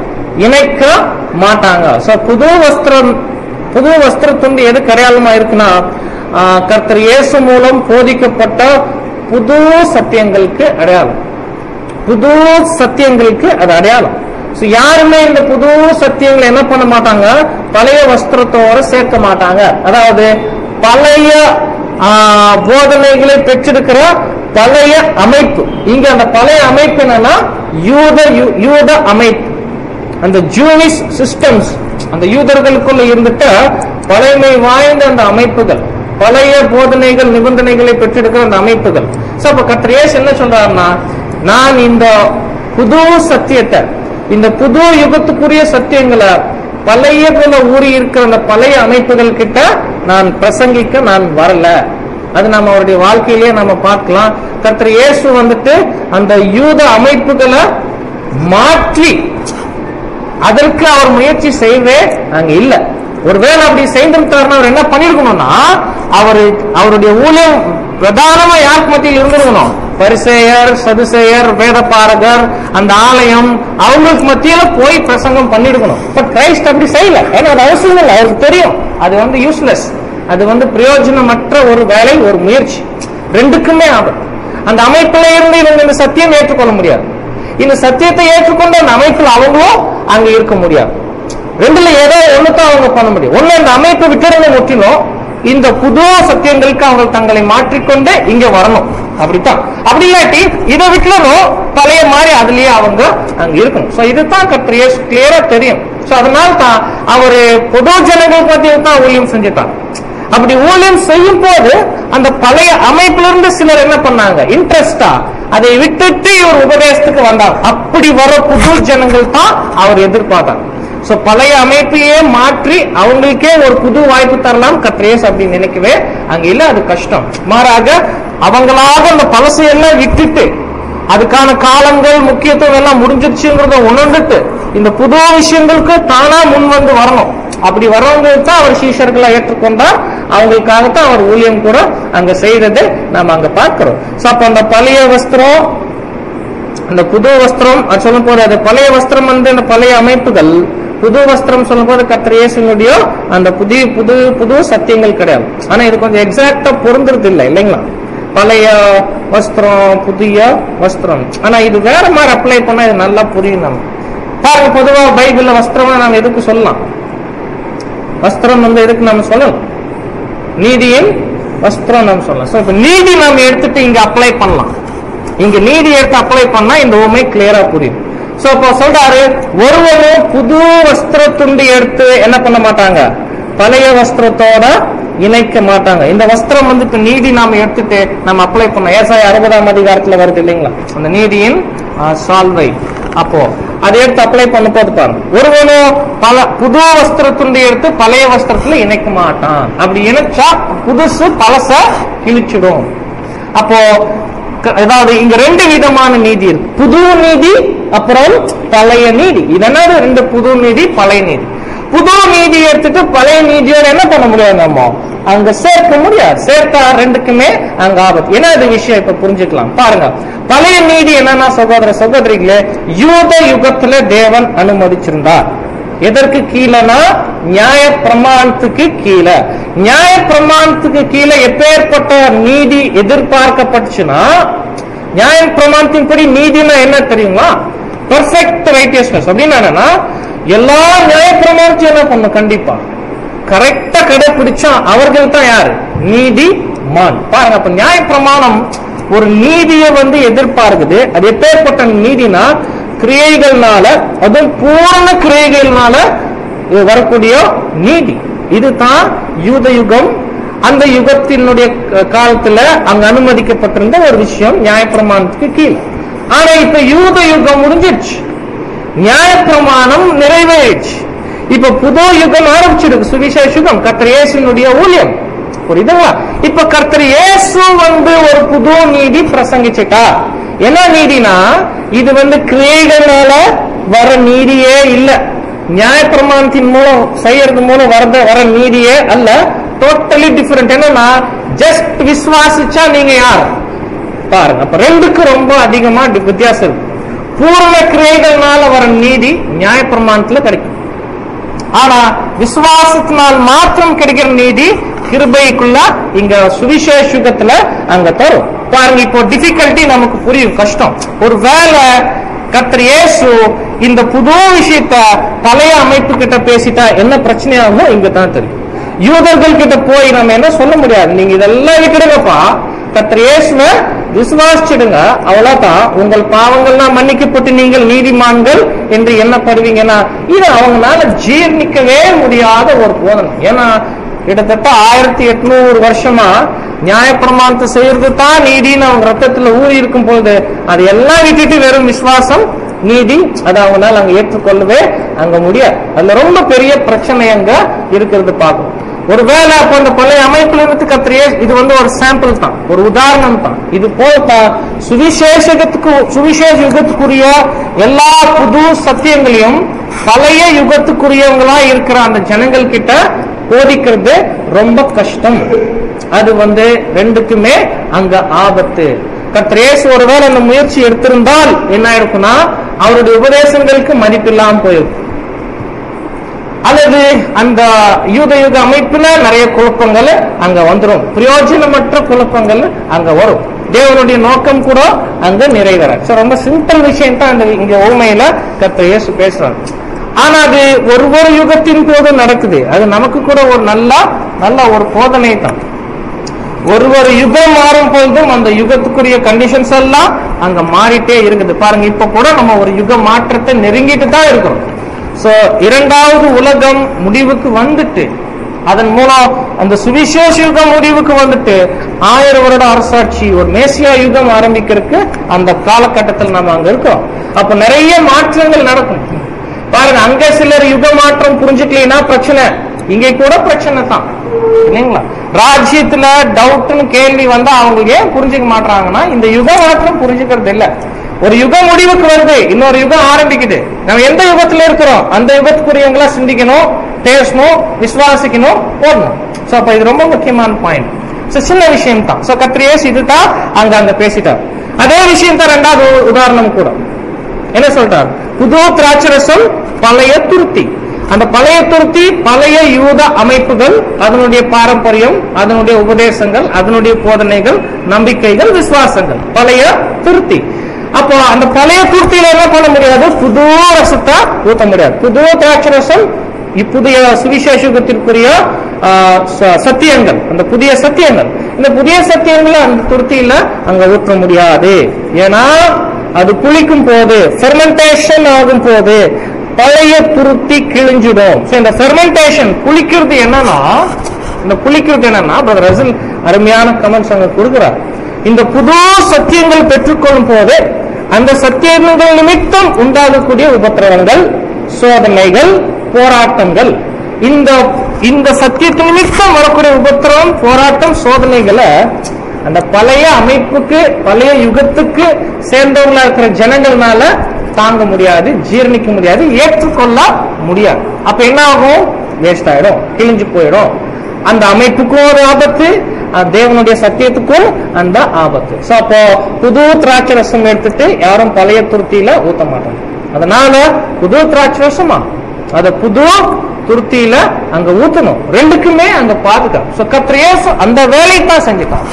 இணைக்க மாட்டாங்க சோ புது வஸ்திரம் புது வஸ்திர துண்டு எது அடையாளமா இருக்குன்னா ஆஹ், கர்த்தர் இயேசு மூலம் போதிக்கப்பட்ட புது சத்தியங்களுக்கு அடையாளம் புது சத்தியங்களுக்கு அது அடையாளம் So, யாருமே இந்த புது சத்தியங்களை என்ன பண்ண மாட்டாங்க பழைய வஸ்திரத்தோட சேர்க்க மாட்டாங்க அதாவது பழைய ஆ, போதனைகளை பெற்றிருக்கிற பழைய அமைப்பு இங்க அந்த பழைய அமைப்பு என்னன்னா யூத யூ- யூத அமைப்பு அந்த ஜூனிஸ் சிஸ்டம்ஸ் அந்த யூதர்களுக்குள்ள இருந்துட்ட பழைமை வாய்ந்த அந்த அமைப்புகள் பழைய போதனைகள் நிபந்தனைகளை பெற்றிருக்கிற அந்த அமைப்புகள் சோ அப்ப கர்த்தர் இயேசு என்ன சொல்றாருன்னா நான் இந்த புது சத்தியத்தை இந்த புது யுகத்துக்குரிய சத்தியங்களை பழைய போல ஊறி இருக்கிற அந்த பழைய அமைப்புகள் கிட்ட நான் பிரசங்கிக்க நான் வரல அது நம்ம அவருடைய வாழ்க்கையிலேயே நம்ம பார்க்கலாம் கர்த்தர் இயேசு வந்துட்டு அந்த யூத அமைப்புகளை மாற்றி அதற்கு அவர் முயற்சி செய்யவே அங்க இல்ல ஒருவேளை அப்படி செய்திருந்தாருன்னா அவர் என்ன பண்ணிருக்கணும்னா அவரு அவருடைய ஊழியம் பிரதானமா யாருக்கு மத்தியில் இருந்திருக்கணும் பரிசேயர் சதுசேயர் வேதபாரகர் அந்த ஆலயம் அவங்களுக்கு மத்தியில போய் பிரசங்கம் பண்ணிருக்கணும் பட் கிரைஸ்ட் அப்படி செய்யல ஏன்னா அது அவசியம் இல்லை அவருக்கு தெரியும் அது வந்து யூஸ்லெஸ் அது வந்து பிரயோஜனமற்ற ஒரு வேலை ஒரு முயற்சி ரெண்டுக்குமே ஆபத்து அந்த அமைப்புல இருந்து இவங்க இந்த சத்தியம் ஏற்றுக்கொள்ள முடியாது இந்த சத்தியத்தை ஏற்றுக்கொண்ட அந்த அமைப்பில் அவங்களும் அங்க இருக்க முடியாது ரெண்டுல ஏதோ ஒண்ணுதான் அவங்க பண்ண முடியும் ஒண்ணு அந்த அமைப்பை விட்டுறவங்க முற்றிலும் இந்த புது சத்தியங்களுக்கு அவங்க தங்களை மாற்றிக்கொண்டு இங்க வரணும் அப்படித்தான் அப்படி இல்லாட்டி இதை விட்டுலனும் பழைய மாதிரி அதுலயே அவங்க அங்க இருக்கணும் சோ இதுதான் கத்திரிய கிளியரா தெரியும் சோ அதனால தான் அவரு பொது ஜனங்கள் பத்தி தான் ஊழியம் செஞ்சுட்டான் அப்படி ஊழியம் செய்யும் போது அந்த பழைய அமைப்புல இருந்து சிலர் என்ன பண்ணாங்க இன்ட்ரெஸ்டா அதை விட்டுட்டு இவர் உபதேசத்துக்கு வந்தார் அப்படி வர புது ஜனங்கள் தான் அவர் எதிர்பார்த்தார் சோ பழைய அமைப்பையே மாற்றி அவங்களுக்கே ஒரு புது வாய்ப்பு தரலாம் கத்ரேஸ் அப்படின்னு நினைக்கவே அங்க இல்ல அது கஷ்டம் மாறாக அவங்களாக அந்த பழசையெல்லாம் விட்டுட்டு அதுக்கான காலங்கள் முக்கியத்துவம் எல்லாம் முடிஞ்சிருச்சுங்கிறத உணர்ந்துட்டு இந்த புது விஷயங்களுக்கு தானா முன் வந்து வரணும் அப்படி வரவங்களுக்கு தான் அவர் சீஷர்களா ஏற்றுக்கொண்டார் அவங்களுக்காகத்தான் அவர் ஊழியம் கூட அங்க செய்ததை நாம அங்க பார்க்கிறோம் சோ அப்ப அந்த பழைய வஸ்திரம் அந்த புது வஸ்திரம் அது சொல்லும் போது அது பழைய வஸ்திரம் வந்து அந்த பழைய அமைப்புகள் புது வஸ்திரம் சொல்லும் போது கத்திர இயேசுனுடைய அந்த புதிய புது புது சத்தியங்கள் கிடையாது ஆனா இது கொஞ்சம் எக்ஸாக்டா பொருந்துறது இல்லை இல்லைங்களா பழைய வஸ்திரம் புதிய வஸ்திரம் ஆனா இது வேற மாதிரி அப்ளை பண்ணா இது நல்லா புரியும் நம்ம பாருங்க பொதுவா பைபிள்ல வஸ்திரம் நம்ம எதுக்கு சொல்லலாம் வஸ்திரம் வந்து எதுக்கு நம்ம சொல்லலாம் நீதியின் வஸ்திரம் நம்ம சொல்லலாம் சோ இப்ப நீதி நாம எடுத்துட்டு இங்க அப்ளை பண்ணலாம் இங்க நீதி எடுத்து அப்ளை பண்ணா இந்த உண்மை கிளியரா புரியும் சோ இப்போ சொல்றாரு ஒருவரும் புது வஸ்திர துண்டு எடுத்து என்ன பண்ண மாட்டாங்க பழைய வஸ்திரத்தோட இணைக்க மாட்டாங்க இந்த வஸ்திரம் வந்து இப்ப நீதி நாம எடுத்துட்டு நம்ம அப்ளை பண்ணோம் ஏசாய அறுபதாம் அதிகாரத்துல வருது இல்லைங்களா அந்த நீதியின் ஆ, சால்வை அப்போ அதை எடுத்து அப்ளை பண்ண போது பாருங்க ஒருவனும் பல புது வஸ்திர துண்டு எடுத்து பழைய வஸ்திரத்துல இணைக்க மாட்டான் அப்படி இணைச்சா புதுசு பழச கிழிச்சிடும் அப்போ க- அதாவது இங்க ரெண்டு விதமான நீதி இருக்கு புது நீதி அப்புறம் பழைய நீதி இது என்னது ரெண்டு புது நீதி பழைய நீதி புது நீதி எடுத்துட்டு பழைய நீதியோட என்ன பண்ண முடியாது நம்ம அங்க சேர்க்க முடியாது சேர்த்தா ரெண்டுக்குமே அங்க ஆபத்து என்ன இது விஷயம் இப்ப புரிஞ்சுக்கலாம் பாருங்க பழைய நீதி என்னன்னா சகோதர சகோதரிகளே யூத யுகத்துல தேவன் அனுமதிச்சிருந்தார் எதற்கு கீழனா நியாய பிரமாணத்துக்கு கீழே நியாய பிரமாணத்துக்கு கீழே எப்பேற்பட்ட நீதி எதிர்பார்க்கப்பட்டுச்சுன்னா நியாய பிரமாணத்தின்படி நீதினா என்ன தெரியுமா பெர்ஃபெக்ட் ரைட்டியஸ்னஸ் அப்படின்னு என்னன்னா எல்லா நியாய பிரமாணத்தையும் என்ன பண்ணும் கண்டிப்பா கரெக்டா கடைபிடிச்சா அவர்கள் தான் யாரு நீதி மான் பாருங்க அப்ப நியாய பிரமாணம் ஒரு நீதியை வந்து எதிர்பார்க்குது அது எப்பேற்பட்ட நீதினா கிரியைகள்னால அதுவும் பூர்ண கிரியைகள்னால இது வரக்கூடிய நீதி இதுதான் யூத யுகம் அந்த யுகத்தினுடைய க- காலத்துல அங்க அனுமதிக்கப்பட்டிருந்த ஒரு விஷயம் நியாயப்பிரமாணத்துக்கு கீழே ஆனா இப்ப யூத யுகம் முடிஞ்சிருச்சு நியாயப்பிரமாணம் நிறைவேறிச்சு இப்ப புது யுகம் ஆரம்பிச்சிருக்கு சுவிசேஷ யுகம் கர்த்தர் இயேசுனுடைய ஊழியம் புரியுதுங்களா இப்ப கர்த்தர் இயேசு வந்து ஒரு புது நீதி பிரசங்கிச்சுட்டா என்ன நீதினா இது வந்து கிரியைகளால வர நீதியே இல்ல நியாயப்பிரமாணத்தின் மூலம் செய்யறது மூலம் வரத வர நீதியே அல்ல டோட்டலி டிஃபரெண்ட் என்னன்னா ஜஸ்ட் விசுவாசிச்சா நீங்க யார் பாருங்க அப்ப ரெண்டுக்கு ரொம்ப அதிகமா டி- வித்தியாசம் இருக்கு பூர்ண கிரியைகள்னால வர நீதி நியாயப்பிரமாணத்துல கிடைக்கும் ஆனா விசுவாசத்தினால் மாத்திரம் கிடைக்கிற நீதி கிருபைக்குள்ள இங்க சுவிசேஷ யுகத்துல அங்க தரும் பாருங்க இப்போ டிஃபிகல்ட்டி நமக்கு புரியும் கஷ்டம் ஒரு வேலை கர்த்தர் இயேசு இந்த புது விஷயத்த பழைய அமைப்பு கிட்ட பேசிட்டா என்ன பிரச்சனையாகுமோ இங்க தான் தெரியும் யூதர்கள் கிட்ட போய் நம்ம என்ன சொல்ல முடியாது நீங்க இதெல்லாம் விட்டுடுங்கப்பா கர்த்தர் இயேசுவை விசுவாசிச்சிடுங்க அவ்வளவுதான் உங்கள் பாவங்கள்லாம் மன்னிக்கப்பட்டு நீங்கள் நீதிமான்கள் என்று எண்ணப்படுவீங்கன்னா இது அவங்களால ஜீர்ணிக்கவே முடியாத ஒரு போதனை ஏன்னா கிட்டத்தட்ட ஆயிரத்தி எட்நூறு வருஷமா நியாயப்பிரமாணத்தை செய்யறது தான் நீதின்னு அவங்க ரத்தத்துல ஊறி இருக்கும் பொழுது அது எல்லாம் விட்டுட்டு வெறும் விசுவாசம் நீதி அதை அவங்களால அங்க ஏற்றுக்கொள்ளவே அங்க முடியாது அதுல ரொம்ப பெரிய பிரச்சனை அங்க இருக்கிறது பார்க்கும் ஒருவேளை அப்ப அந்த பழைய அமைப்புல இருந்து கத்திரியே இது வந்து ஒரு சாம்பிள் தான் ஒரு உதாரணம் தான் இது போல் தான் சுவிசேஷகத்துக்கு சுவிசேஷ யுகத்துக்குரிய எல்லா புது சத்தியங்களையும் பழைய யுகத்துக்குரியவங்களா இருக்கிற அந்த ஜனங்கள் கிட்ட போதிக்கிறது ரொம்ப கஷ்டம் அது வந்து ரெண்டுக்குமே அங்க ஆபத்து கத்திரேசு ஒருவேளை அந்த முயற்சி எடுத்திருந்தால் என்ன ஆயிருக்கும்னா அவருடைய உபதேசங்களுக்கு மதிப்பில்லாம போயிருக்கும் அல்லது அந்த யூத யுக அமைப்புல நிறைய குழப்பங்கள் அங்க வந்துரும் பிரயோஜனமற்ற குழப்பங்கள் அங்க வரும் தேவனுடைய நோக்கம் கூட அங்க நிறைவேற So, ரொம்ப சிம்பிள் விஷயம் தான் இந்த இங்க ஓமையில கர்த்தர் இயேசு பேசுறாரு ஆனா அது ஒரு ஒரு யுகத்தின் போது நடக்குது அது நமக்கு கூட ஒரு நல்ல நல்ல ஒரு போதனை தான் ஒரு ஒரு யுகம் மாறும் பொழுதும் அந்த யுகத்துக்குரிய கண்டிஷன்ஸ் எல்லாம் அங்க மாறிட்டே இருக்குது பாருங்க இப்ப கூட நம்ம ஒரு யுக மாற்றத்தை நெருங்கிட்டு தான் இருக்கிறோம் சோ இரண்டாவது உலகம் முடிவுக்கு வந்துட்டு அதன் மூலம் அந்த சுவிசேஷ யுகம் முடிவுக்கு வந்துட்டு ஆயிரம் வருட அரசாட்சி ஒரு மேசியா யுகம் ஆரம்பிக்கிறதுக்கு அந்த காலகட்டத்தில் நம்ம அங்க இருக்கோம் அப்ப நிறைய மாற்றங்கள் நடக்கும் பாருங்க அங்க சிலர் யுக மாற்றம் புரிஞ்சுக்கலைன்னா பிரச்சனை இங்க கூட பிரச்சனை தான் இல்லைங்களா ராஜ்யத்துல டவுட்னு கேள்வி வந்தா அவங்க ஏன் புரிஞ்சுக்க மாட்டாங்கன்னா இந்த யுக மாற்றம் புரிஞ்சுக்கிறது இல்ல ஒரு யுக முடிவுக்கு வருது இன்னொரு யுகம் ஆரம்பிக்குது நம்ம எந்த யுகத்துல இருக்கிறோம் அந்த யுகத்துக்குரியவங்களா சிந்திக்கணும் பேசணும் விசுவாசிக்கணும் போடணும் சோ அப்ப இது ரொம்ப முக்கியமான பாயிண்ட் சோ சின்ன விஷயம் தான் சோ கத்திரியேஸ் இதுதான் அங்க அங்க பேசிட்டார் அதே விஷயம் தான் ரெண்டாவது உ- உதாரணம் கூட என்ன சொல்றார் புது திராட்சரசம் பழைய துருத்தி அந்த பழைய துருத்தி பழைய யூத அமைப்புகள் அதனுடைய பாரம்பரியம் அதனுடைய உபதேசங்கள் அதனுடைய போதனைகள் நம்பிக்கைகள் விசுவாசங்கள் பழைய துருத்தி அப்போ அந்த பழைய துருத்தியில என்ன பண்ண முடியாது புது ரசத்தை ஊத்த முடியாது புது திராட்சரசம் இப்புதிய சுவிசேஷத்திற்குரிய ஆ, ச- சத்தியங்கள் அந்த புதிய சத்தியங்கள் இந்த புதிய சத்தியங்களை அந்த துருத்தியில அங்க ஊற்ற முடியாது ஏன்னா அது புளிக்கும் போது ஃபெர்மெண்டேஷன் ஆகும் போது பழைய துருத்தி கிழிஞ்சிடும் So, இந்த ஃபெர்மெண்டேஷன் புளிக்கிறது என்னன்னா இந்த புளிக்கிறது என்னன்னா பிரதர் ரசல் அருமையான கமெண்ட்ஸ் அங்க கொடுக்கிறார் இந்த புது சத்தியங்கள் பெற்றுக்கொள்ளும் போது அந்த சத்தியங்கள் நிமித்தம் உண்டாகக்கூடிய உபத்திரவங்கள் சோதனைகள் போராட்டங்கள் இந்த இந்த சத்தியத்தின் நிமித்தம் வரக்கூடிய உபத்திரவம் போராட்டம் சோதனைகளை அந்த பழைய அமைப்புக்கு பழைய யுகத்துக்கு சேர்ந்தவங்களா இருக்கிற ஜனங்கள்னால தாங்க முடியாது ஜீரணிக்க முடியாது ஏற்றுக்கொள்ள முடியாது அப்ப என்ன ஆகும் வேஸ்ட் ஆயிடும் கிழிஞ்சு போயிடும் அந்த அமைப்புக்கும் ஒரு ஆபத்து அஹ் தேவனுடைய சத்தியத்துக்கும் அந்த ஆபத்து சோ அப்போ புது திராட்சை ரசம் எடுத்துட்டு யாரும் பழைய துருத்தியில ஊத்த மாட்டாங்க அதனால புது திராட்சை ரசமா அத புது துருத்தியில அங்க ஊத்தணும் ரெண்டுக்குமே அங்க பாதுகாப்பு சோ கத்திரேசு அந்த வேலையை தான் செஞ்சுட்டான்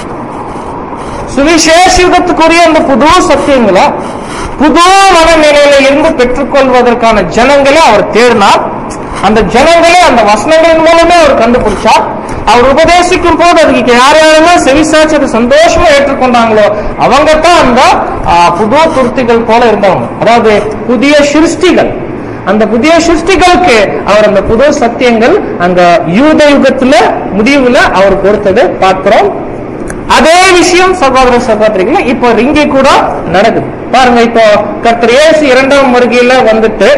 சுவிசேஷ யுகத்துக்குரிய அந்த புது சத்தியங்களை புது மனநிலையில இருந்து பெற்றுக்கொள்வதற்கான ஜனங்களை அவர் தேடினார் அந்த ஜனங்களே அந்த வசனங்களின் மூலமே அவர் கண்டுபிடிச்சார் அவர் உபதேசிக்கும் போது அதுக்கு யார் யாரெல்லாம் செவிசாச்சு அதை சந்தோஷமா ஏற்றுக்கொண்டாங்களோ அவங்க தான் அந்த ஆ, புது துருத்திகள் போல இருந்தவங்க அதாவது புதிய சிருஷ்டிகள் அந்த புதிய சிருஷ்டிகளுக்கு அவர் அந்த புது சத்தியங்கள் அந்த யூத யுகத்துல முடிவுல அவர் கொடுத்தது பார்க்கிறோம் அதே விஷயம் சகோதர சகோதரிகள் இப்போ இங்கே கூட நடக்குது பாருங்க இப்போ கர்த்தர் இயேசு இரண்டாம் வருகையில வந்துட்டு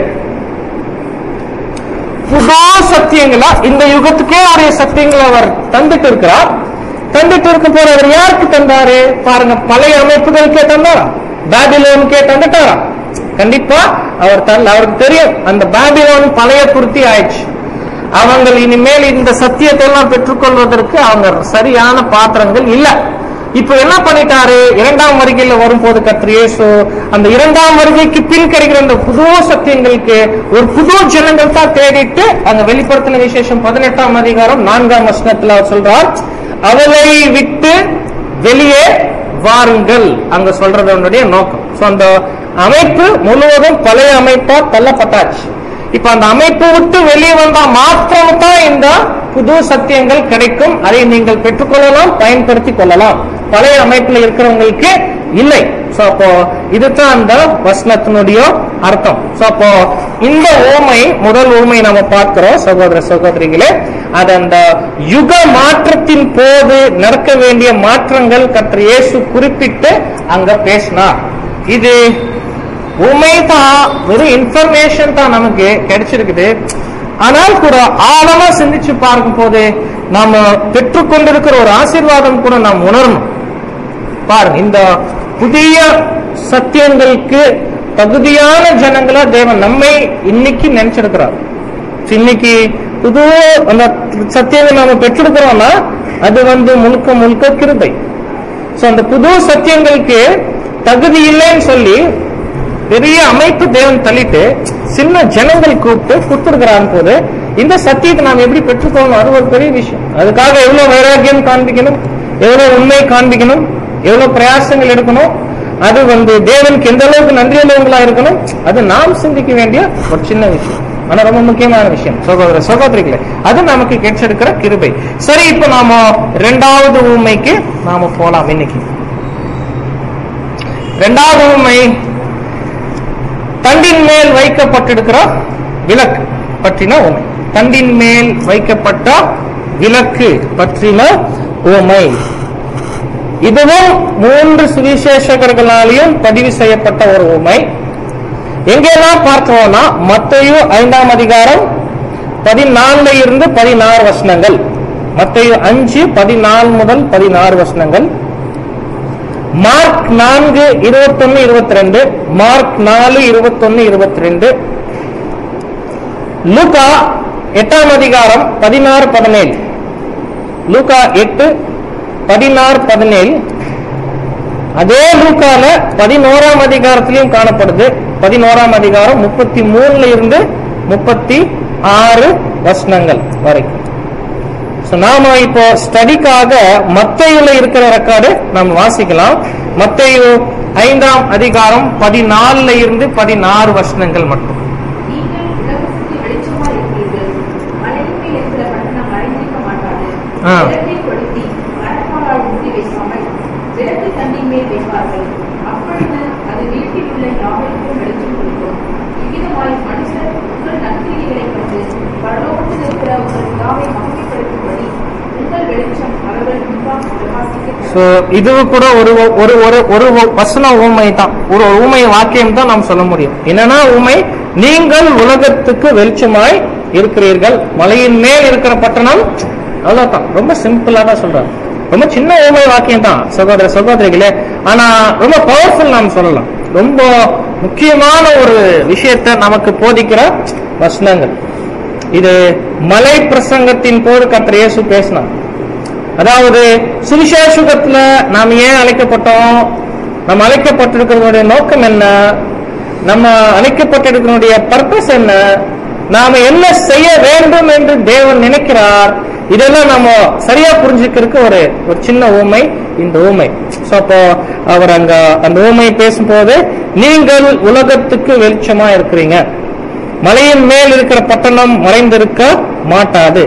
புது சத்தியங்களா இந்த யுகத்துக்கே அவருடைய சத்தியங்களை அவர் தந்துட்டு இருக்கிறார் தந்துட்டு இருக்கும் போது அவர் யாருக்கு தந்தாரு பாருங்க பழைய அமைப்புகளுக்கே தந்தாரா பாபிலோனுக்கே தந்துட்டாரா கண்டிப்பா அவர் தரல அவருக்கு தெரியும் அந்த பாபிலோன் பழைய பூர்த்தி ஆயிடுச்சு அவங்க இனிமேல் இந்த சத்தியத்தை எல்லாம் பெற்றுக்கொள்வதற்கு அவங்க சரியான பாத்திரங்கள் இல்ல இப்ப என்ன பண்ணிட்டாரு இரண்டாம் வருகையில வரும்போது கர்த்தர் இயேசு அந்த இரண்டாம் வருகைக்கு பின் கிடைக்கிற அந்த புது சத்தியங்களுக்கு ஒரு புது ஜனங்கள் தான் தேடிட்டு அங்க வெளிப்படுத்தின விசேஷம் பதினெட்டாம் அதிகாரம் நான்காம் வசனத்துல அவர் சொல்றார் அவளை விட்டு வெளியே வாருங்கள் அங்க சொல்றதனுடைய நோக்கம் சோ அந்த அமைப்பு முழுவதும் பழைய அமைப்பா தள்ளப்பட்டாச்சு இப்ப அந்த அமைப்பு விட்டு வெளியே வந்தா மாத்திரம் தான் இந்த புது சத்தியங்கள் கிடைக்கும் அதை நீங்கள் பெற்றுக்கொள்ளலாம் பயன்படுத்திக் கொள்ளலாம் பழைய அமைப்புல இருக்கிறவங்களுக்கு இல்லை சோ அப்போ இதுதான் அந்த வசனத்தினுடைய அர்த்தம் சோ அப்போ இந்த ஓமை முதல் ஓமை நாம பார்க்கிறோம் சகோதர சகோதரிகளே அது அந்த யுக மாற்றத்தின் போது நடக்க வேண்டிய மாற்றங்கள் கற்ற இயேசு குறிப்பிட்டு அங்க பேசினார் இது உண்மை தான் வெறும் இன்ஃபர்மேஷன் தான் நமக்கு கிடைச்சிருக்குது ஆனால் கூட ஆழமா சிந்திச்சு பார்க்கும் போது நாம பெற்றுக்கொண்டிருக்கிற ஒரு ஆசீர்வாதம் கூட நாம் உணரணும் பாருங்க இந்த புதிய சத்தியங்களுக்கு தகுதியான ஜனங்களா தேவன் நம்மை இன்னைக்கு நினைச்சிருக்கிறார் இன்னைக்கு புது அந்த சத்தியங்களை நாம பெற்றிருக்கிறோம்னா அது வந்து முழுக்க முழுக்க கிருபை சோ அந்த புது சத்தியங்களுக்கு தகுதி இல்லைன்னு சொல்லி பெரிய அமைப்பு தேவன் தள்ளிட்டு சின்ன ஜனங்கள் கூப்பிட்டு கொடுத்துருக்கிறான் போது இந்த சத்தியத்தை நாம் எப்படி பெற்றுக்கொள்ளணும் அது ஒரு பெரிய விஷயம் அதுக்காக எவ்வளவு வைராக்கியம் காண்பிக்கணும் எவ்வளவு உண்மை காண்பிக்கணும் எவ்வளவு பிரயாசங்கள் எடுக்கணும் அது வந்து தேவனுக்கு எந்த அளவுக்கு நன்றி உள்ளவங்களா இருக்கணும் அது நாம் சிந்திக்க வேண்டிய ஒரு சின்ன விஷயம் ஆனா ரொம்ப முக்கியமான விஷயம் சகோதர சகோதரிகளே அது நமக்கு கிடைச்சிருக்கிற கிருபை சரி இப்ப நாம இரண்டாவது ஊமைக்கு நாம போலாம் இன்னைக்கு இரண்டாவது ஊமை தண்டின் மேல் வைக்கப்பட்டிருக்கிற விளக்கு பற்றின உண்மை தண்டின் மேல் வைக்கப்பட்ட விளக்கு பற்றின உண்மை இதுவும் மூன்று சுவிசேஷகர்களாலையும் பதிவு செய்யப்பட்ட ஒரு உண்மை எங்கெல்லாம் பார்த்தோம்னா மத்தையு ஐந்தாம் அதிகாரம் பதினாலுல இருந்து பதினாறு வசனங்கள் மத்தையு அஞ்சு பதினாலு முதல் பதினாறு வசனங்கள் மார்க் நான்கு இருபத்தொன்னு இருபத்தி ரெண்டு மார்க் நாலு இருபத்தொன்னு இருபத்தி ரெண்டு லூகா எட்டாம் அதிகாரம் பதினாறு பதினேழு லூகா எட்டு பதினாறு பதினேழு அதே லூக்கால பதினோராம் அதிகாரத்திலையும் காணப்படுது பதினோராம் அதிகாரம் முப்பத்தி மூணுல இருந்து முப்பத்தி ஆறு வசனங்கள் வரைக்கும் So, நாம இப்போ ஸ்டடிக்காக மத்தையுல இருக்கிற ரெக்கார்டு நாம் வாசிக்கலாம் மத்தையு ஐந்தாம் அதிகாரம் பதினாலுல இருந்து பதினாறு வசனங்கள் மட்டும் நீங்கள் உலகத்துக்கு வெளிச்சமாய் இருக்கிறீர்கள் மலையின் மேல் இருக்கிற பட்டணம் மறைந்திருக்க மாட்டாது ஆ. விளக்கை கொளுத்தி மரக்காலால் மூடி வைக்காமல் விளக்கு தண்ணின் மேல் வைப்பார்கள் அப்பொழுது அது வீட்டில் உள்ள யாவருக்கும் வெளிச்சம் கொடுக்கும் இவ்விதமாய் மனுஷர் உங்கள் நற்கிரியைகளை கண்டு பரலோகத்தில் இருக்கிற உங்கள் பிதாவை மகிமைப்படுத்தும்படி உங்கள் வெளிச்சம் அவர்கள் முன்பாக பிரகாசிக்க சோ இது கூட ஒரு ஒரு ஒரு ஒரு வசன ஊமை தான் ஒரு ஊமை வாக்கியம் தான் நாம் சொல்ல முடியும் என்னன்னா ஊமை நீங்கள் உலகத்துக்கு வெளிச்சமாய் இருக்கிறீர்கள் மலையின் மேல் இருக்கிற பட்டணம் அவ்வளவுதான் ரொம்ப சிம்பிளா தான் சொல்றாரு ரொம்ப சின்ன ஊமை வாக்கியம் தான் சகோதர சகோதரிகளே ஆனா ரொம்ப பவர்ஃபுல் நாம் சொல்லலாம் ரொம்ப முக்கியமான ஒரு விஷயத்தை நமக்கு போதிக்கிற வசனங்கள் இது மலை பிரசங்கத்தின் போது கர்த்தர் இயேசு பேசினார் அதாவது சுவிசேஷகத்துல நாம் ஏன் அழைக்கப்பட்டோம் நம்ம அழைக்கப்பட்டிருக்கிறதுடைய நோக்கம் என்ன நம்ம அழைக்கப்பட்டிருக்கிறதுடைய பர்பஸ் என்ன நாம என்ன செய்ய வேண்டும் என்று தேவன் நினைக்கிறார் இதெல்லாம் நம்ம சரியா புரிஞ்சுக்கிறதுக்கு ஒரு ஒரு சின்ன ஊமை இந்த ஊமை சோ அப்போ அவர் அங்க அந்த ஊமை பேசும்போது நீங்கள் உலகத்துக்கு வெளிச்சமா இருக்கிறீங்க மலையின் மேல் இருக்கிற பட்டணம் மறைந்திருக்க மாட்டாது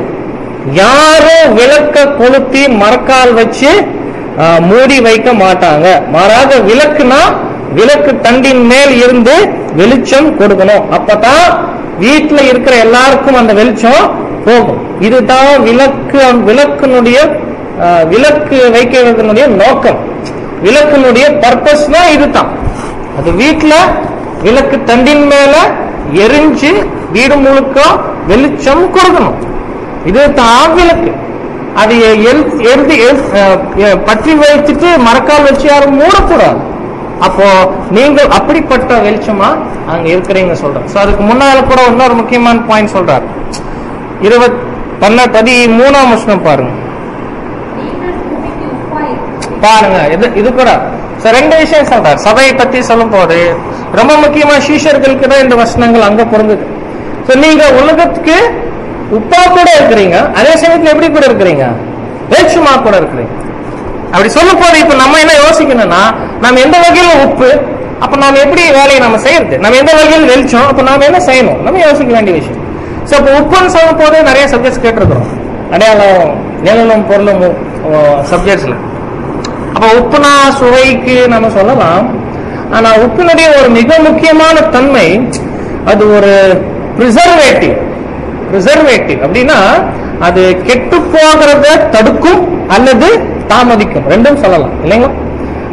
யாரும் விளக்க கொளுத்தி மரக்கால் வச்சு ஆ, மூடி வைக்க மாட்டாங்க மாறாக விளக்குனா விளக்கு தண்டின் மேல் இருந்து வெளிச்சம் கொடுக்கணும் அப்பதான் வீட்டுல இருக்கிற எல்லாருக்கும் அந்த வெளிச்சம் போகும் இதுதான் விளக்கு விளக்கினுடைய ஆ, விளக்கு வைக்கிறதுனுடைய நோக்கம் விளக்கினுடைய பர்பஸ்னா இதுதான் அது வீட்டுல விளக்கு தண்டின் மேல எரிஞ்சு வீடு முழுக்க வெளிச்சம் கொடுக்கணும் இது தான் விளக்கு அது எ- எல்- எரிந்து எல்- அஹ் எ- பற்றி வைத்துட்டு மரக்கால் வச்சு யாரும் மூடக்கூடாது அப்போ நீங்கள் அப்படிப்பட்ட வெளிச்சமா அங்க இருக்கிறீங்க சொல்றேன் சோ அதுக்கு முன்னால கூட இன்னொரு முக்கியமான பாயிண்ட் சொல்றாரு இருபத் பன்ன பதிமூணாம் வருஷம் பாருங்க நீங்கள் பூமிக்கு உப்பாய் இருக்கிறீர்கள். பாருங்க இது இது கூட So, ரெண்டு விஷயம் சொல்றார் சபையை பத்தி சொல்லும் போது ரொம்ப முக்கியமா சீஷர்களுக்கு தான் இந்த வசனங்கள் அங்க பொருந்தது So, நீங்க உலகத்துக்கு உப்பா கூட இருக்கிறீங்க அதே சமயத்துல எப்படி கூட இருக்கிறீங்க வேற்றுமா கூட இருக்கிறீங்க அப்படி சொல்லும் போது இப்ப நம்ம என்ன யோசிக்கணும்னா நம்ம எந்த வகையில உப்பு அப்ப நாம எப்படி வேலையை நம்ம செய்யறது நம்ம எந்த வகையில் வெளிச்சம் அப்ப நாம என்ன செய்யணும் நம்ம யோசிக்க வேண்டிய விஷயம் சோ அப்ப உப்புன்னு சொல்லும் போது நிறைய சப்ஜெக்ட்ஸ் கேட்டிருக்கிறோம் அடையாளம் நிழலும் பொருளும் சப்ஜெக்ட்ஸ்ல அப்ப உப்புனா சுவைக்கு நம்ம சொல்லலாம் ஆனா உப்பினுடைய ஒரு மிக முக்கியமான தன்மை அது ஒரு ப்ரிசர்வேட்டிவ் ப்ரிசர்வேட்டிவ் அப்படின்னா அது கெட்டு போகிறத தடுக்கும் அல்லது தாமதிக்கும் ரெண்டும் சொல்லலாம் இல்லைங்களா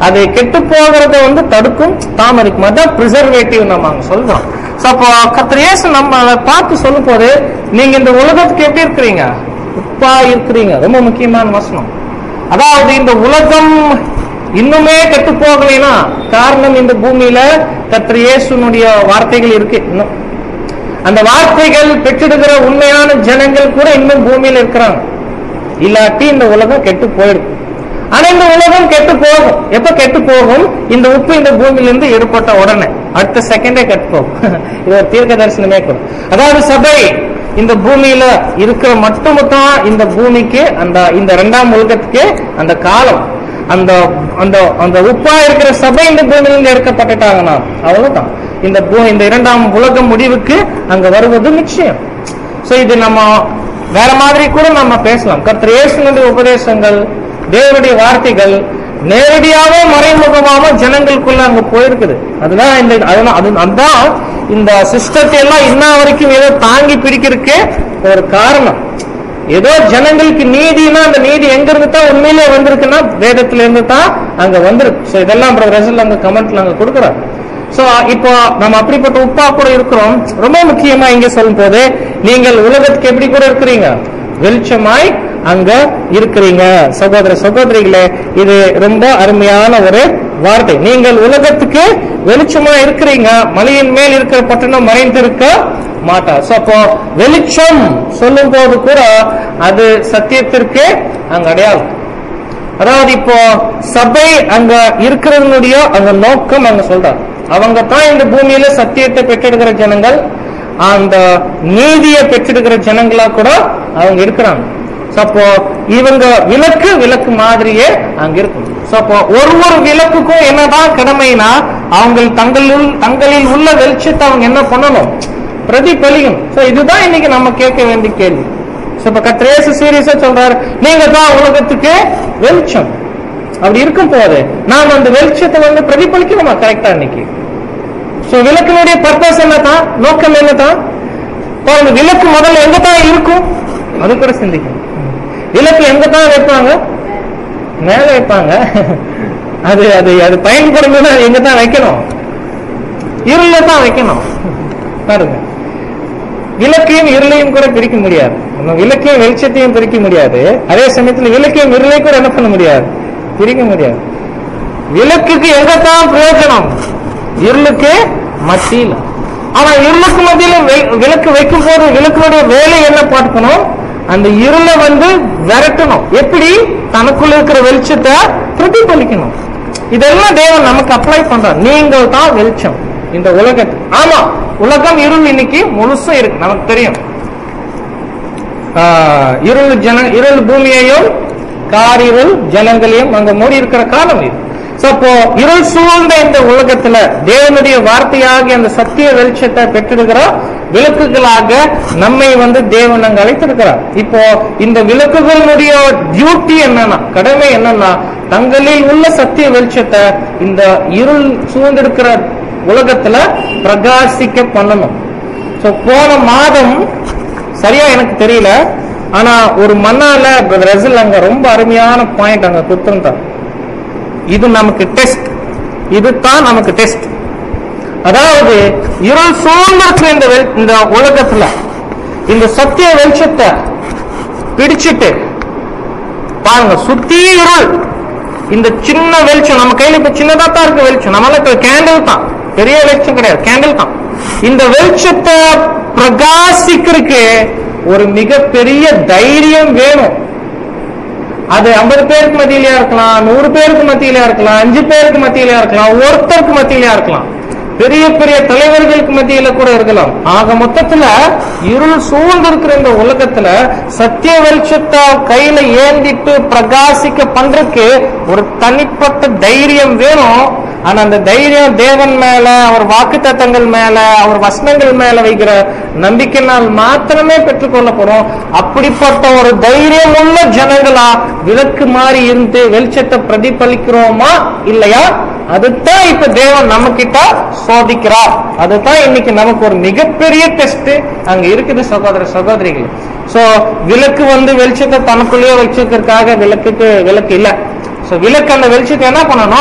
அது கெட்டு போகிறத வந்து தடுக்கும் தாமதிக்கும் அதான் ப்ரிசர்வேட்டிவ் நம்ம அங்க சொல்றோம் So, அப்போ கர்த்தர் இயேசு நம்ம அதை பார்த்து சொல்லும் போது நீங்க இந்த உலகத்துக்கு எப்படி இருக்கிறீங்க உப்பா இருக்கிறீங்க ரொம்ப முக்கியமான வசனம் அதாவது இந்த உலகம் இன்னுமே கெட்டு போகலைன்னா காரணம் இந்த பூமியில கர்த்தர் இயேசுனுடைய வார்த்தைகள் இருக்கு இன்னும் அந்த வார்த்தைகள் பெற்றிடுகிற உண்மையான ஜனங்கள் கூட இன்னும் பூமியில இருக்கிறாங்க இல்லாட்டி இந்த உலகம் கெட்டு போயிடும் ஆனா இந்த உலகம் கெட்டு போகும் எப்ப கெட்டு போகும் இந்த உப்பு இந்த பூமியிலிருந்து எடுப்பட்ட உடனே அடுத்த செகண்டே கெட்டு போகும் இது ஒரு தீர்க்க தரிசனமே கூட அதாவது சபை இந்த பூமியில இருக்கிற மட்டும் தான் இந்த பூமிக்கு அந்த இந்த இரண்டாம் உலகத்துக்கு அந்த காலம் அந்த அந்த அந்த உப்பா இருக்கிற சபை இந்த பூமியிலிருந்து எடுக்கப்பட்டுட்டாங்கன்னா அவ்வளவுதான் இந்த பூ- இந்த இரண்டாம் உலகம் முடிவுக்கு அங்க வருவது நிச்சயம் சோ இது நம்ம வேற மாதிரி கூட நம்ம பேசலாம் கர்த்தர் இயேசுனுடைய உபதேசங்கள் தேவனுடைய வார்த்தைகள் நேரடியாவே மறைமுகமாக ஜனங்களுக்குள்ள அங்க போயிருக்குது அதுதான் இந்த அதுதான் அது அதுதான் இந்த சிஸ்டத்தை எல்லாம் இன்ன வரைக்கும் ஏதோ தாங்கி பிடிக்கிறதுக்கு ஒரு காரணம் ஏதோ ஜனங்களுக்கு நீதினா அந்த நீதி எங்க இருந்து தான் உண்மையிலே வந்திருக்குன்னா வேதத்துல இருந்து தான் அங்க வந்திருக்கு சோ இதெல்லாம் ரசல் அங்க கமெண்ட்ல அங்க கொடுக்குறாரு சோ இப்போ நம்ம அப்படிப்பட்ட உப்பா கூட இருக்கிறோம் ரொம்ப முக்கியமா இங்க சொல்லும் போது நீங்கள் உலகத்துக்கு எப்படி கூட இருக்கிறீங்க வெளிச்சமாய் அங்க இருக்கிறீங்க சகோதர சகோதரிகளே இது ரொம்ப அருமையான ஒரு வார்த்தை நீங்கள் உலகத்துக்கு வெளிச்சமா இருக்கிறீங்க மலையின் மேல் இருக்கிற பட்டணம் மறைந்திருக்க மாட்டா சோ அப்போ வெளிச்சம் சொல்லும் போது கூட அது சத்தியத்திற்கு அங்க அடையாளம் அதாவது இப்போ சபை அங்க இருக்கிறவங்களுடைய அந்த நோக்கம் அங்க சொல்றார் அவங்க தான் இந்த பூமியில சத்தியத்தை பெற்றெடுக்கிற ஜனங்கள் அந்த நீதியை பெற்றெடுக்கிற ஜனங்களா கூட அவங்க இருக்கிறாங்க So, அப்போ இவங்க விளக்கு விளக்கு மாதிரியே அங்க இருக்கும் So, அப்போ ஒரு ஒரு விளக்குக்கும் என்னதான் கடமைனா அவங்க தங்களில் தங்களில் உள்ள வெளிச்சத்தை அவங்க என்ன பண்ணணும் பிரதிபலியும் சோ இதுதான் இன்னைக்கு நம்ம கேட்க வேண்டிய கேள்வி So, இப்ப கத்திரேசு சீரியஸா சொல்றாரு நீங்க தான் உலகத்துக்கு வெளிச்சம் அப்படி இருக்கும் போது நாம் அந்த வெளிச்சத்தை வந்து பிரதிபலிக்கணுமா கரெக்டா இன்னைக்கு சோ விளக்கினுடைய பர்பஸ் என்னதான் நோக்கம் என்னதான் பாருங்க விளக்கு முதல்ல எங்க தான் இருக்கும் அது கூட சிந்திக்கணும் விளக்கு எங்க தான் வைப்பாங்க மேல வைப்பாங்க அது அது அது பயன்படும்போது அது எங்க தான் வைக்கணும் இருள தான் வைக்கணும் பாருங்க விளக்கையும் இருளையும் கூட பிரிக்க முடியாது நம்ம விளக்கையும் வெளிச்சத்தையும் பிரிக்க முடியாது அதே சமயத்துல விளக்கையும் இருளையும் கூட என்ன பண்ண முடியாது பிரிக்க முடியாது விளக்குக்கு எங்கத்தான் பிரயோஜனம் இருளுக்கு மத்தியில ஆனா இருளுக்கு மத்தியில வை- விளக்கு வைக்கும் போது விளக்குடைய வேலை என்ன பார்க்கணும் அந்த இருளை வந்து விரட்டணும் எப்படி தனக்குள்ள இருக்கிற வெளிச்சத்தை பிரதிபலிக்கணும் இதெல்லாம் தேவன் நமக்கு அப்ளை பண்றார் நீங்கள் தான் வெளிச்சம் இந்த உலகத்துக்கு ஆமா உலகம் இருள் இன்னைக்கு முழுசும் இருக்கு நமக்கு தெரியும் ஆஹ், இருள் ஜன இருள் பூமியையும் காரிருள் ஜனங்களையும் அங்க மூடி இருக்கிற காலம் இது So, அப்போ இருள் சூழ்ந்த இந்த உலகத்துல தேவனுடைய வார்த்தையாகிய அந்த சத்திய வெளிச்சத்தை பெற்றிருக்கிற விளக்குகளாக நம்மை வந்து தேவன் அங்க அழைத்திருக்கிறார் இப்போ இந்த விளக்குகளுடைய டியூட்டி என்னன்னா கடமை என்னன்னா தங்களில் உள்ள சத்திய வெளிச்சத்தை இந்த இருள் சூழ்ந்திருக்கிற உலகத்துல பிரகாசிக்க பண்ணணும் சோ போன மாதம் சரியா எனக்கு தெரியல ஆனா ஒரு மன்னால ரசில் அங்க ரொம்ப அருமையான பாயிண்ட் அங்க கொடுத்திருந்தார் இது நமக்கு டெஸ்ட் இதுதான் நமக்கு டெஸ்ட் அதாவது இருள் சூழ்ந்திருக்கிற இந்த வெள்- இந்த உலகத்துல இந்த சத்திய வெளிச்சத்தை பிடிச்சிட்டு பாருங்க சுத்தி இருள் இந்த சின்ன வெளிச்சம் நம்ம கையில இப்ப சின்னதா தான் இருக்கு வெளிச்சம் நம்மள இப்ப கேண்டில் தான் பெரிய வெளிச்சம் கிடையாது கேண்டில் தான் இந்த வெளிச்சத்தை பிரகாசிக்கிறதுக்கு ஒரு மிகப்பெரிய தைரியம் வேணும் அது ஐம்பது பேருக்கு மத்தியிலயா இருக்கலாம் நூறு பேருக்கு மத்தியிலயா இருக்கலாம் அஞ்சு பேருக்கு மத்தியிலயா இருக்கலாம் ஒருத்தருக்கு மத்தியிலயா இருக்கலாம் பெரிய பெரிய தலைவர்களுக்கு மத்தியில கூட இருக்கலாம் ஆக மொத்தத்துல இருள் சூழ்ந்திருக்கிற இந்த உலகத்துல சத்திய வெளிச்சத்தை கையில ஏந்திட்டு பிரகாசிக்க பண்றதுக்கு ஒரு தனிப்பட்ட தைரியம் வேணும் ஆனா அந்த தைரியம் தேவன் மேல அவர் வாக்குத்தத்தங்கள் மேல அவர் வசனங்கள் மேல வைக்கிற நம்பிக்கையினால் மாத்திரமே பெற்றுக்கொள்ளப்படும் அப்படிப்பட்ட ஒரு தைரியம் உள்ள ஜனங்களா விளக்கு மாதிரி இருந்து வெளிச்சத்தை பிரதிபலிக்கிறோமா இல்லையா அதுதான் இப்ப தேவன் நம்ம கிட்ட சோதிக்கிறார் அதுதான் இன்னைக்கு நமக்கு ஒரு மிகப்பெரிய டெஸ்ட் அங்க இருக்குது சகோதர சகோதரிகள் சோ விளக்கு வந்து வெளிச்சத்தை தனக்குள்ளேயே வச்சிருக்கிறதுக்காக விளக்குக்கு விளக்கு இல்ல சோ விளக்கு அந்த வெளிச்சத்தை என்ன பண்ணணும்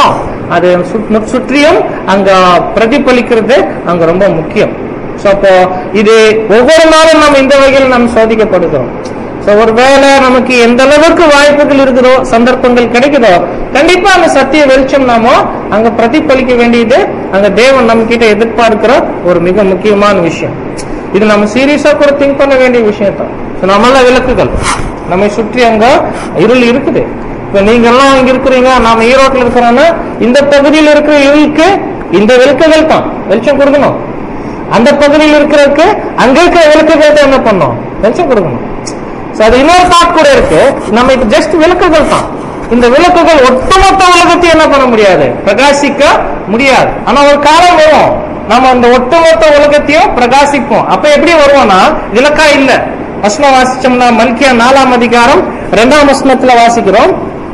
அது சு- சுற்றியும் அங்க பிரதிபலிக்கிறது அங்க ரொம்ப முக்கியம் சோ அப்போ இது ஒவ்வொரு நாளும் நம்ம இந்த வகையில் நாம் சோதிக்கப்படுகிறோம் சோ ஒருவேளை நமக்கு எந்த அளவுக்கு வாய்ப்புகள் இருக்குதோ சந்தர்ப்பங்கள் கிடைக்குதோ கண்டிப்பா அந்த சத்திய வெளிச்சம் நாம அங்க பிரதிபலிக்க வேண்டியது அங்க தேவன் நம்ம கிட்ட எதிர்பார்க்கிற ஒரு மிக முக்கியமான விஷயம் இது நம்ம சீரியஸா கூட திங்க் பண்ண வேண்டிய விஷயம் தான் So, நம்மளாம் விளக்குகள் நம்மை சுற்றி அங்க இருள் இருக்குது இப்ப நீங்க எல்லாம் இங்க இருக்கிறீங்க நாம ஈரோட்டில் இருக்கிறோம்னா இந்த பகுதியில் இருக்கிற இருளுக்கு இந்த விளக்குகள் தான் வெளிச்சம் கொடுக்கணும் அந்த பகுதியில் இருக்கிறதுக்கு அங்க இருக்கிற விளக்குகள் தான் என்ன பண்ணணும் வெளிச்சம் கொடுக்கணும் So, அது இன்னொரு தாட் கூட இருக்கு நம்ம இப்ப ஜஸ்ட் விளக்குகள் தான் இந்த விளக்குகள் ஒட்டுமொத்த உலகத்தையும் என்ன பண்ண முடியாது பிரகாசிக்க முடியாது ஆனா ஒரு காலம் வரும் நம்ம அந்த ஒட்டுமொத்த உலகத்தையும் பிரகாசிப்போம் அப்ப எப்படி வருவோம்னா விளக்கா இல்ல வசனம் வாசிச்சோம்னா மல்கியா நாலாம் அதிகாரம் இரண்டாம் வசனத்துல வாசிக்கிறோம்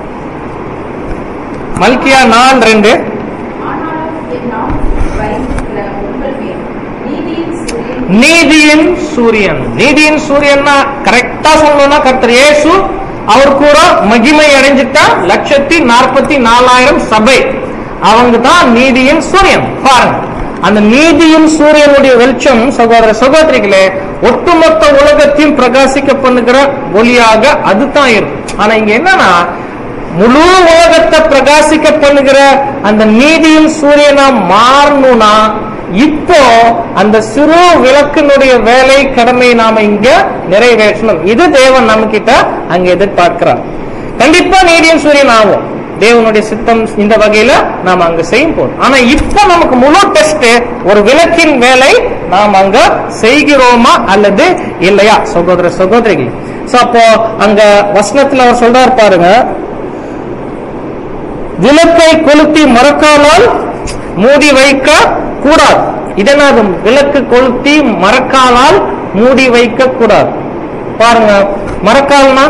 மல்கியா நாலு ரெண்டு ஆனாலும் என் நாம் பயந்திருக்கிற உங்கள் மேல் நீதியின் சூரியன் நீதியின் சூரியன் நீதியின் சூரியன்னா கரெக்டா சொல்லணும்னா கர்த்தர் இயேசு அவர் கூட மகிமை அடைஞ்சிட்டா லட்சத்தி நாற்பத்தி நாலாயிரம் சபை அவங்க தான் நீதியின் சூரியன் பாருங்க அந்த நீதியின் சூரியனுடைய வெளிச்சம் சகோதர சகோதரிகளே ஒட்டுமொத்த உலகத்தையும் பிரகாசிக்க பண்ணுகிற ஒளியாக அதுதான் இருக்கும் ஆனா இங்க என்னன்னா முழு உலகத்தை பிரகாசிக்க பண்ணுகிற அந்த நீதியின் சூரியனா மாறணும்னா இப்போ அந்த சிறு விளக்கினுடைய வேலை கடமை நாம இங்க நிறைவேற்றணும் இது தேவன் நம்ம கிட்ட அங்க எதிர்பார்க்கிறார் கண்டிப்பா நீதியின் சூரியன் ஆகும் தேவனுடைய சித்தம் இந்த வகையில நாம அங்க செய்யும் போது ஆனா இப்ப நமக்கு முழு டெஸ்ட் ஒரு விளக்கின் வேலை நாம் அங்க செய்கிறோமா அல்லது இல்லையா சகோதர சகோதரிகள் சோ அப்போ அங்க வசனத்துல அவர் சொல்றாரு பாருங்க விளக்கை கொளுத்தி மரக்காலால் மூடி வைக்க கூடாது இதனாது விளக்கு கொளுத்தி மரக்காலால் மூடி வைக்க கூடாது பாருங்க மரக்கால்னா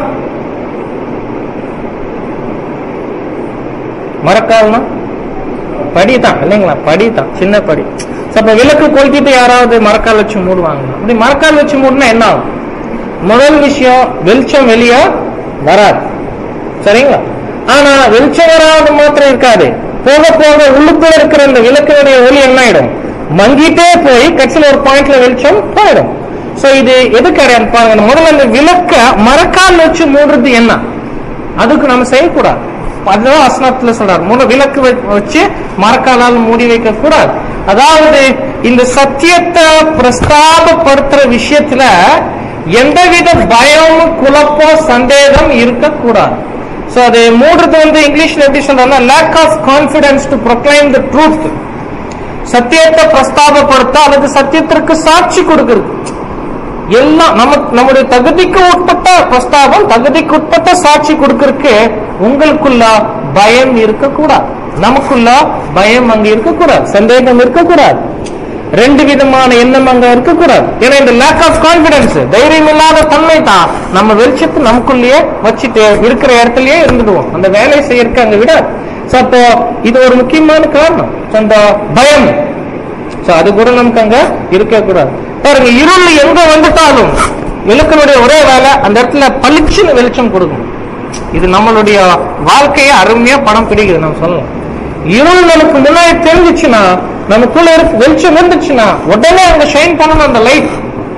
மரக்கால்னா படி தான் இல்லைங்களா படி தான் சின்ன படி So, அப்ப விளக்கு கொளுத்திட்டு யாராவது மரக்கால் வச்சு மூடுவாங்க அப்படி மரக்கால் வச்சு மூடினா என்ன ஆகும் முதல் விஷயம் வெளிச்சம் வெளியே வராது சரிங்களா ஆனா வெளிச்சம் வராது மாத்திரம் இருக்காது போக போக உள்ளுக்குள்ள இருக்கிற இந்த விளக்கினுடைய ஒளி என்ன ஆயிடும் மங்கிட்டே போய் கட்சியில ஒரு பாயிண்ட்ல வெளிச்சம் போயிடும் சோ இது எதுக்கு அடையாளம் பாருங்க முதல்ல இந்த விளக்க மரக்கால் வச்சு மூடுறது என்ன அதுக்கு நம்ம செய்யக்கூடாது அதுதான் வசனத்துல சொல்றாரு மூணு விளக்கு வ- வச்சு மரக்காலால் மூடி வைக்க கூடாது அதாவது இந்த சத்தியத்தை பிரஸ்தாபப்படுத்துற விஷயத்துல எந்தவித பயம் குழப்பம் சந்தேகம் இருக்கக்கூடாது சோ அது மூடுறது வந்து இங்கிலீஷ்ல எப்படி சொல்றாங்கன்னா lack of confidence to proclaim the truth சத்தியத்தை பிரஸ்தாபப்படுத்த அல்லது சத்தியத்திற்கு சாட்சி கொடுக்கிறது எல்லாம் நம்ம நம்முடைய தகுதிக்கு உட்பட்ட பிரஸ்தாபம் தகுதிக்கு உட்பட்ட சாட்சி கொடுக்கறதுக்கு உங்களுக்குள்ள பயம் இருக்கக்கூடாது நமக்குள்ள பயம் அங்க இருக்கக்கூடாது சந்தேகம் இருக்கக்கூடாது ரெண்டு விதமான எண்ணம் அங்க இருக்கக்கூடாது ஏன்னா இந்த லேக் ஆஃப் கான்பிடன்ஸ் தைரியம் இல்லாத தன்மை தான் நம்ம வெளிச்சத்தை நமக்குள்ளேயே வச்சுட்டு இருக்கிற இடத்துலயே இருந்துடுவோம் அந்த வேலையை செய்யறதுக்கு அங்க விட சோ அப்போ இது ஒரு முக்கியமான காரணம் So, அந்த பயம் சோ அது கூட நமக்கு அங்க இருக்க கூடாது பாருங்க இருள் எங்க வந்துட்டாலும் விளக்கினுடைய ஒரே வேலை அந்த இடத்துல பளிச்சுன்னு வெளிச்சம் கொடுக்கும் இது நம்மளுடைய வாழ்க்கையை அருமையா படம் பிடிக்குது நம்ம சொல்லலாம் இருள் நமக்கு முன்னாடி தெரிஞ்சிச்சுன்னா நமக்குள்ள இருக்கு வெளிச்சம் இருந்துச்சுன்னா உடனே அங்க ஷைன் பண்ணணும் அந்த லைட்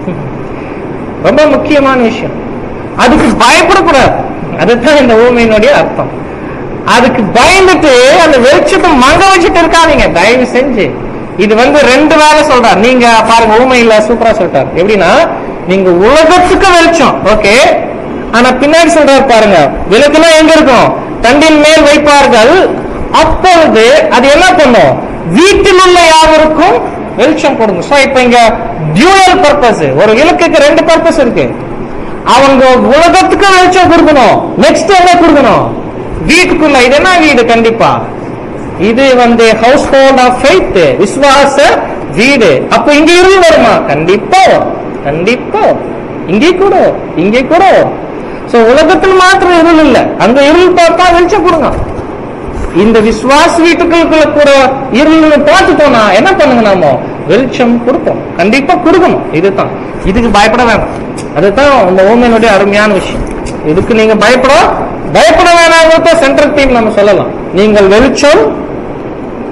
ரொம்ப முக்கியமான விஷயம் அதுக்கு பயப்படக்கூடாது அதுதான் இந்த ஊமையினுடைய அர்த்தம் அதுக்கு பயந்துட்டு அந்த வெளிச்சத்தை மங்க வச்சுட்டு இருக்காதீங்க தயவு செஞ்சு இது வந்து ரெண்டு வேலை சொல்றார் நீங்க பாருங்க ஊமையில சூப்பரா சொல்லிட்டார் எப்படின்னா நீங்க உலகத்துக்கு வெளிச்சம் ஓகே ஆனா பின்னாடி சொல்றாரு பாருங்க விளக்குலாம் எங்க இருக்கும் தண்டின் மேல் வைப்பார்கள் அப்பொழுது அது என்ன பண்ணும் வீட்டில் உள்ள யாவருக்கும் வெளிச்சம் கொடுங்க சோ இப்ப இங்க டியூவல் பர்பஸ் ஒரு விளக்குக்கு ரெண்டு பர்பஸ் இருக்கு அவங்க உலகத்துக்கு வெளிச்சம் கொடுக்கணும் நெக்ஸ்ட் என்ன கொடுக்கணும் வீட்டுக்குள்ள இது என்ன வீடு கண்டிப்பா இது வந்து ஹவுஸ் ஹோல்ட் ஆஃப் ஃபெய்த் விசுவாச வீடு அப்ப இங்க இருள் வருமா கண்டிப்பா வரும். கண்டிப்பா வரும். இங்கே கூட வரும். இங்கே கூட சோ உலகத்தில் மாத்திரம் இருள் இல்ல அங்க இருள் பார்த்தா வெளிச்சம் கொடுங்க இந்த விசுவாச வீட்டுக்குள்ள கூட இருள்னு பார்த்துட்டோம்னா என்ன பண்ணுங்க நாம வெளிச்சம் கொடுப்போம் கண்டிப்பா கொடுக்கணும் இதுதான் இதுக்கு பயப்பட வேண்டாம் அதுதான் இந்த ஓமையினுடைய அருமையான விஷயம் இதுக்கு நீங்க பயப்பட பயப்பட வேணாங்கிறத சென்ட்ரல் தீம் நம்ம சொல்லலாம் நீங்கள் வெளிச்சம்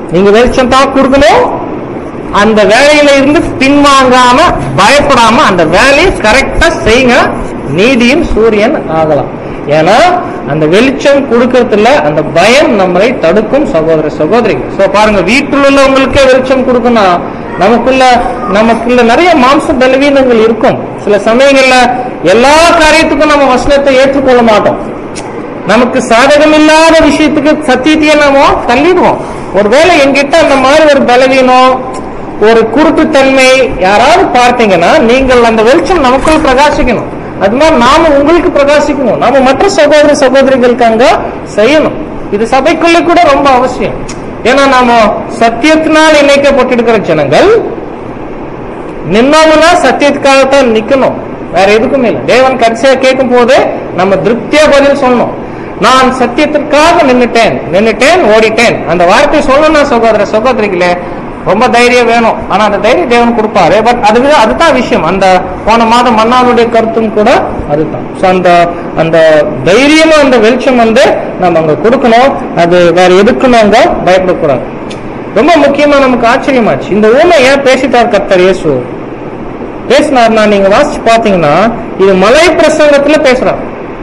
நீங்க வெளிச்சம் தான் கொடுக்கணும் அந்த வேலையில இருந்து பின்வாங்காம பயப்படாம அந்த வேலையை கரெக்டா செய்யுங்க நீதியின் சூரியன் ஆகலாம் ஏன்னா அந்த வெளிச்சம் கொடுக்கறதுல அந்த பயம் நம்மளை தடுக்கும் சகோதர சகோதரி சோ பாருங்க வீட்டில் உள்ளவங்களுக்கே வெளிச்சம் கொடுக்கணும் நமக்குள்ள நமக்குள்ள நிறைய மாம்ச பலவீனங்கள் இருக்கும் சில சமயங்கள்ல எல்லா காரியத்துக்கும் நம்ம வசனத்தை ஏற்றுக்கொள்ள மாட்டோம் நமக்கு சாதகம் இல்லாத விஷயத்துக்கு சத்தியத்தையே நாம தள்ளிடுவோம் ஒருவேளை எங்கிட்ட அந்த மாதிரி ஒரு பலவீனம் ஒரு குருட்டுத்தன்மை யாராவது பார்த்தீங்கன்னா நீங்கள் அந்த வெளிச்சம் நமக்குள் பிரகாசிக்கணும் அது மாதிரி நாம உங்களுக்கு பிரகாசிக்கணும் நாம மற்ற சகோதர சகோதரிகளுக்கு அங்க செய்யணும் இது சபைக்குள்ள கூட ரொம்ப அவசியம் ஏன்னா நாம சத்தியத்தினால் இணைக்கப்பட்டிருக்கிற ஜனங்கள் நின்னோம்னா சத்தியத்துக்காகத்தான் நிக்கணும் வேற எதுக்குமே இல்லை தேவன் கடைசியா கேட்கும் போது நம்ம திருப்தியா பதில் சொல்லணும் நான் சத்தியத்திற்காக நின்னுட்டேன் நின்னுட்டேன் ஓடிட்டேன் அந்த வார்த்தை சொல்லணும் சகோதர சகோதரிகளே ரொம்ப தைரியம் வேணும் ஆனா அந்த தைரியம் தேவன் கொடுப்பாரு பட் அது அதுதான் விஷயம் அந்த போன மாதம் மன்னாளுடைய கருத்தும் கூட அதுதான் So, அந்த அந்த தைரியமும் அந்த வெளிச்சம் வந்து நம்ம அங்க கொடுக்கணும் அது வேற எதுக்கும் அங்க பயப்படக்கூடாது ரொம்ப முக்கியமா நமக்கு ஆச்சரியமாச்சு இந்த ஊமை ஏன் பேசிட்டார் கர்த்தர் இயேசு பேசினார்னா நீங்க வாசிச்சு பாத்தீங்கன்னா இது மலை பிரசங்கத்துல பேசுறார்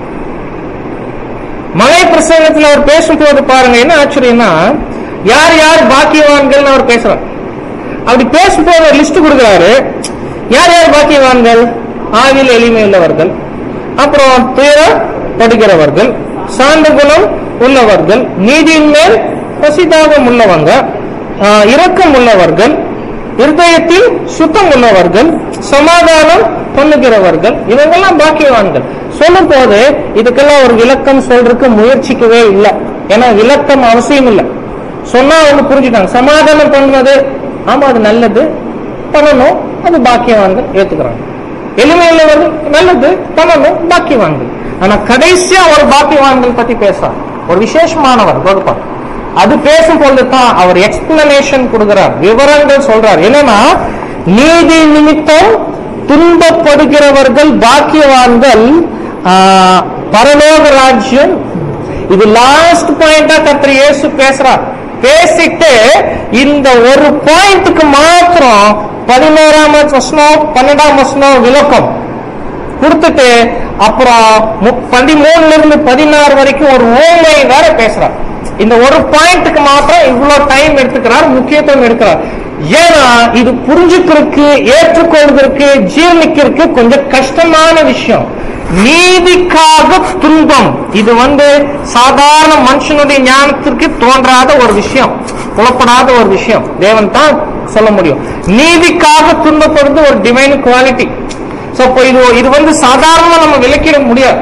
மலை பிரசங்கத்துல அவர் பேசும்போது பாருங்க என்ன ஆச்சரியம்னா யார் யார் பாக்கியவான்கள் அவர் பேசுறார் அப்படி பேசும்போது ஒரு லிஸ்ட் கொடுக்குறாரு யார் யார் பாக்கியவான்கள் ஆவில் எளிமை உள்ளவர்கள் அப்புறம் துயரப்படுகிறவர்கள் சார்ந்த குணம் உள்ளவர்கள் நீதியின் மேல் பசிதாகம் உள்ளவங்க ஆஹ், இரக்கம் உள்ளவர்கள் இருதயத்தில் சுத்தம் உள்ளவர்கள் சமாதானம் பண்ணுகிறவர்கள் இவங்கெல்லாம் பாக்கியவான்கள் சொல்லும் போது இதுக்கெல்லாம் ஒரு விளக்கம் சொல்றதுக்கு முயற்சிக்கவே இல்லை ஏன்னா விளக்கம் அவசியம் இல்லை சொன்னா அவங்க புரிஞ்சுட்டாங்க சமாதானம் பண்ணுவது ஆமா அது நல்லது பண்ணணும் அது பாக்கியவான்கள் ஏத்துக்கிறாங்க எளிமை உள்ளவர்கள் நல்லது பண்ணணும் பாக்கியவான்கள் ஆனா கடைசியா ஒரு பாக்கியவான்கள் பத்தி பேசுறார் ஒரு விசேஷமானவர் வகுப்பார் அது பேசும் பொழுது தான் அவர் எக்ஸ்பிளனேஷன் கொடுக்கிறார் விவரங்கள் சொல்றார் என்னன்னா நீதி நிமித்தம் துன்பப்படுகிறவர்கள் பாக்கியவான்கள் ஆஹ், பரலோக ராஜ்யம் இது லாஸ்ட் பாயிண்டா கத்திர இயேசு பேசுறார் பேசிட்டு இந்த ஒரு பாயிண்ட்டுக்கு மாத்திரம் பதினோராம் வசனம் பன்னெண்டாம் வசனம் விளக்கம் கொடுத்துட்டு அப்புறம் மு- பதிமூணுல இருந்து பதினாறு வரைக்கும் ஒரு ஓமை வேற பேசுறார் இந்த ஒரு பாயிண்ட்டுக்கு மாத்திரம் இவ்வளவு டைம் எடுத்துக்கிறார் முக்கியத்துவம் எடுக்கிறார் ஏன்னா இது புரிஞ்சுக்கிறதுக்கு ஏற்றுக்கொள்வதற்கு ஜீர்ணிக்கிறதுக்கு கொஞ்சம் கஷ்டமான விஷயம் நீதிக்காக துன்பம் இது வந்து சாதாரண மனுஷனுடைய ஞானத்திற்கு தோன்றாத ஒரு விஷயம் புலப்படாத ஒரு விஷயம் தேவன் தான் சொல்ல முடியும் நீதிக்காக துன்பப்படுறது ஒரு டிவைன் குவாலிட்டி சோ இப்போ இது இது வந்து சாதாரணமா நம்ம விளக்கிட முடியாது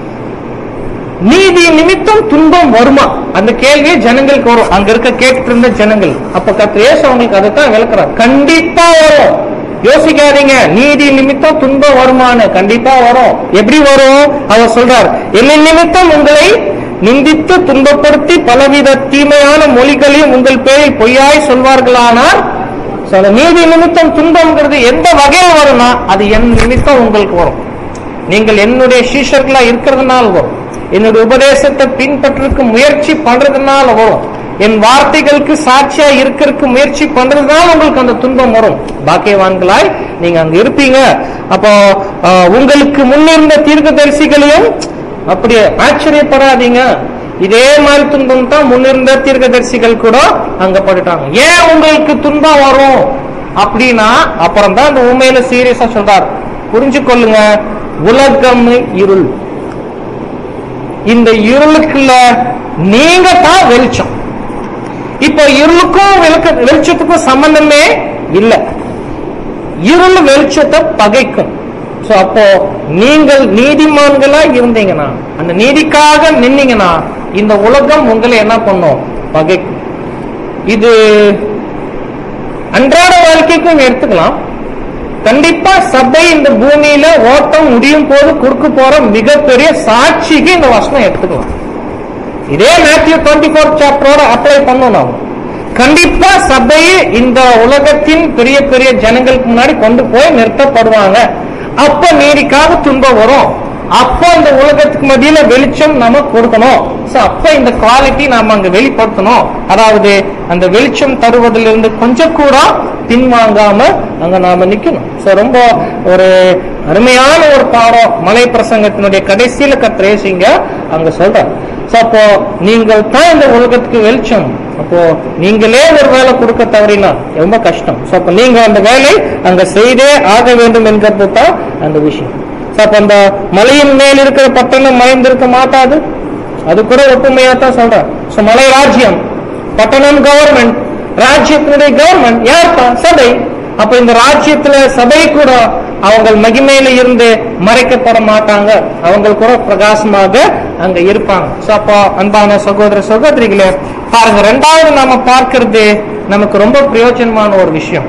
நீதி நிமித்தம் துன்பம் வருமா அந்த கேள்வியே ஜனங்களுக்கு வரும் அங்க இருக்க கேட்டுட்டு இருந்த ஜனங்கள் அப்ப கத்திர இயேசு அவங்களுக்கு அதைத்தான் விளக்குறார் கண்டிப்பா வரும் யோசிக்காதீங்க நீதி நிமித்தம் துன்பம் வருமான்னு கண்டிப்பா வரும் எப்படி வரும் அவர் சொல்றார் என்ன நிமித்தம் உங்களை நிந்தித்து துன்பப்படுத்தி பலவித தீமையான மொழிகளையும் உங்கள் பேரில் பொய்யாய் சொல்வார்களானால் So, அந்த நீதி நிமித்தம் துன்பம்ங்கிறது எந்த வகையில் வரும்னா அது என் நிமித்தம் உங்களுக்கு வரும் நீங்கள் என்னுடைய சீஷர்களா இருக்கிறதுனால வரும் என்னுடைய உபதேசத்தை பின்பற்றுக்கு முயற்சி பண்றதுனால வரும் என் வார்த்தைகளுக்கு சாட்சியா இருக்கிறதுக்கு முயற்சி பண்றதுனால உங்களுக்கு அந்த துன்பம் வரும் பாக்கியவான்களாய் நீங்க அங்க இருப்பீங்க அப்போ ஆஹ், உங்களுக்கு முன்னிருந்த தீர்க்கதரிசிகளையும் அப்படியே ஆச்சரியப்படாதீங்க இதே மாதிரி துன்பம் தான் முன்னிருந்த தீர்க்கதரிசிகள் கூட அங்க பட்டுட்டாங்க ஏன் உங்களுக்கு துன்பம் வரும் அப்படின்னா அப்புறம் தான் அந்த உண்மையில சீரியஸா சொல்றார் புரிஞ்சு கொள்ளுங்க உலகம் இருள் இந்த இருளுக்குள்ள நீங்க தான் வெளிச்சம் இப்போ இருளுக்கும் விளக்க வெளிச்சத்துக்கும் சம்பந்தமே இல்லை இருள் வெளிச்சத்தை பகைக்கும் சோ அப்போ நீங்கள் நீதிமான்களா இருந்தீங்கன்னா அந்த நீதிக்காக நின்னீங்கன்னா இந்த உலகம் உங்களை என்ன பண்ணும் பகைக்கும் இது அன்றாட வாழ்க்கைக்கும் எடுத்துக்கலாம் கண்டிப்பா சபை இந்த பூமியில ஓட்டம் முடியும் போது கொடுக்க போற மிகப்பெரிய சாட்சிக்கு இந்த வசனம் எடுத்துக்கலாம் இதே மேத்யூ டுவெண்ட்டி ஃபோர் சாப்டரோட அப்ளை பண்ணணும் நாம கண்டிப்பா சபை இந்த உலகத்தின் பெரிய பெரிய ஜனங்களுக்கு முன்னாடி கொண்டு போய் நிறுத்தப்படுவாங்க அப்ப நீதிக்காக துன்பம் வரும் அப்போ இந்த உலகத்துக்கு மத்தியில வெளிச்சம் நம்ம கொடுக்கணும் சோ அப்ப இந்த குவாலிட்டி நாம அங்க வெளிப்படுத்தணும் அதாவது அந்த வெளிச்சம் தருவதிலிருந்து கொஞ்சம் கூட பின்வாங்காம அங்க நாம நிக்கணும் சோ ரொம்ப ஒரு அருமையான ஒரு பாடம் மலை பிரசங்கத்தினுடைய கடைசியில கத்திரேசிங்க அங்க சொல்ற சோ அப்போ நீங்கள் தான் இந்த உலகத்துக்கு வெளிச்சம் அப்போ நீங்களே ஒரு வேலை கொடுக்க தவறினா ரொம்ப கஷ்டம் சோ அப்ப நீங்க அந்த வேலை அங்க செய்தே ஆக வேண்டும் என்கிறது தான் அந்த விஷயம் சோ அப்ப அந்த மலையின் மேல் இருக்கிற பட்டணம் மறைந்திருக்க மாட்டாது அது கூட ஒப்புமையா தான் சொல்றேன் சோ மலை ராஜ்யம் பட்டணம் கவர்மெண்ட் ராஜ்யத்தினுடைய கவர்மெண்ட் யார்ப்பா சபை அப்ப இந்த ராஜ்யத்துல சபை கூட அவங்க மகிமையில இருந்து மறைக்கப்பட மாட்டாங்க அவங்க கூட பிரகாசமாக அங்க இருப்பாங்க சோ அப்போ அன்பான சகோதர சகோதரிகளே பாருங்க ரெண்டாவது நாம பார்க்கிறது நமக்கு ரொம்ப பிரயோஜனமான ஒரு விஷயம்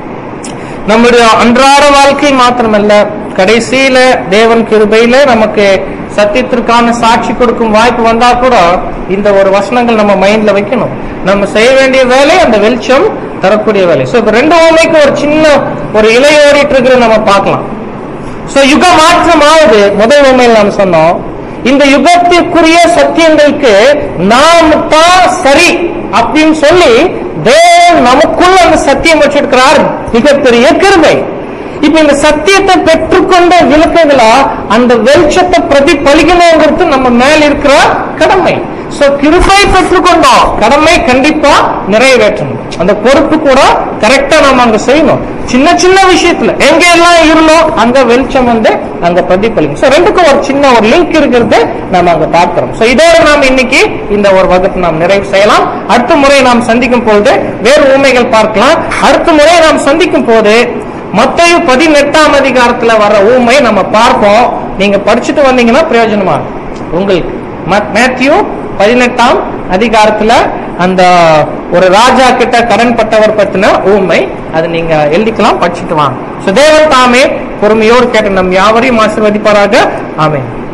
நம்முடைய அன்றாட வாழ்க்கை மாத்திரமல்ல கடைசியில தேவன் கிருபையில நமக்கு சத்தியத்திற்கான சாட்சி கொடுக்கும் வாய்ப்பு வந்தா கூட இந்த ஒரு வசனங்கள் நம்ம மைண்ட்ல வைக்கணும் நம்ம செய்ய வேண்டிய வேலை அந்த வெளிச்சம் தரக்கூடிய வேலை சோ இப்ப ரெண்டு உண்மைக்கு ஒரு சின்ன ஒரு இலை ஓடிட்டு இருக்கிறத நம்ம பார்க்கலாம் சோ யுக மாற்றம் ஆகுது முதல் உண்மையில் நாம் சொன்னோம் இந்த யுகத்திற்குரிய சத்தியங்களுக்கு நாம் தான் சரி அப்படின்னு சொல்லி தேவன் நமக்குள்ள அந்த சத்தியம் வச்சிருக்கிறார் மிகப்பெரிய கிருபை இப்ப இந்த சத்தியத்தை பெற்றுக்கொண்ட விளக்குகளா அந்த வெளிச்சத்தை பிரதிபலிக்கணுங்கிறது நம்ம மேல இருக்கிற கடமை சோ கிருபை பெற்றுக்கொண்டோம் கடமை கண்டிப்பா நிறைவேற்றணும் அந்த பொறுப்பு கூட கரெக்டா நம்ம அங்க செய்யணும் சின்ன சின்ன விஷயத்துல எங்க எல்லாம் இருந்தோம் அங்க வெளிச்சம் வந்து அங்க பிரதிபலிக்கும் சோ ரெண்டுக்கும் ஒரு சின்ன ஒரு லிங்க் இருக்கிறது நம்ம அங்க பார்க்கிறோம் சோ இதோட நாம் இன்னைக்கு இந்த ஒரு வகுப்பு நாம் நிறைவு செய்யலாம் அடுத்த முறை நாம் சந்திக்கும் பொழுது வேறு உண்மைகள் பார்க்கலாம் அடுத்த முறை நாம் சந்திக்கும் போது மத்தையு பதினெட்டாம் அதிகாரத்துல வர ஊமை நம்ம பார்ப்போம் நீங்க படிச்சுட்டு வந்தீங்கன்னா பிரயோஜனமா இருக்கும் உங்களுக்கு ம- மேத்யூ பதினெட்டாம் அதிகாரத்துல அந்த ஒரு ராஜா கிட்ட கடன் பட்டவர் பத்தின ஊமை அது நீங்க எழுதிக்கலாம் படிச்சுட்டு வாங்க So, தேவன் தாமே பொறுமையோடு கேட்ட நம் யாவரையும் ஆசீர்வதிப்பாராக ஆமென்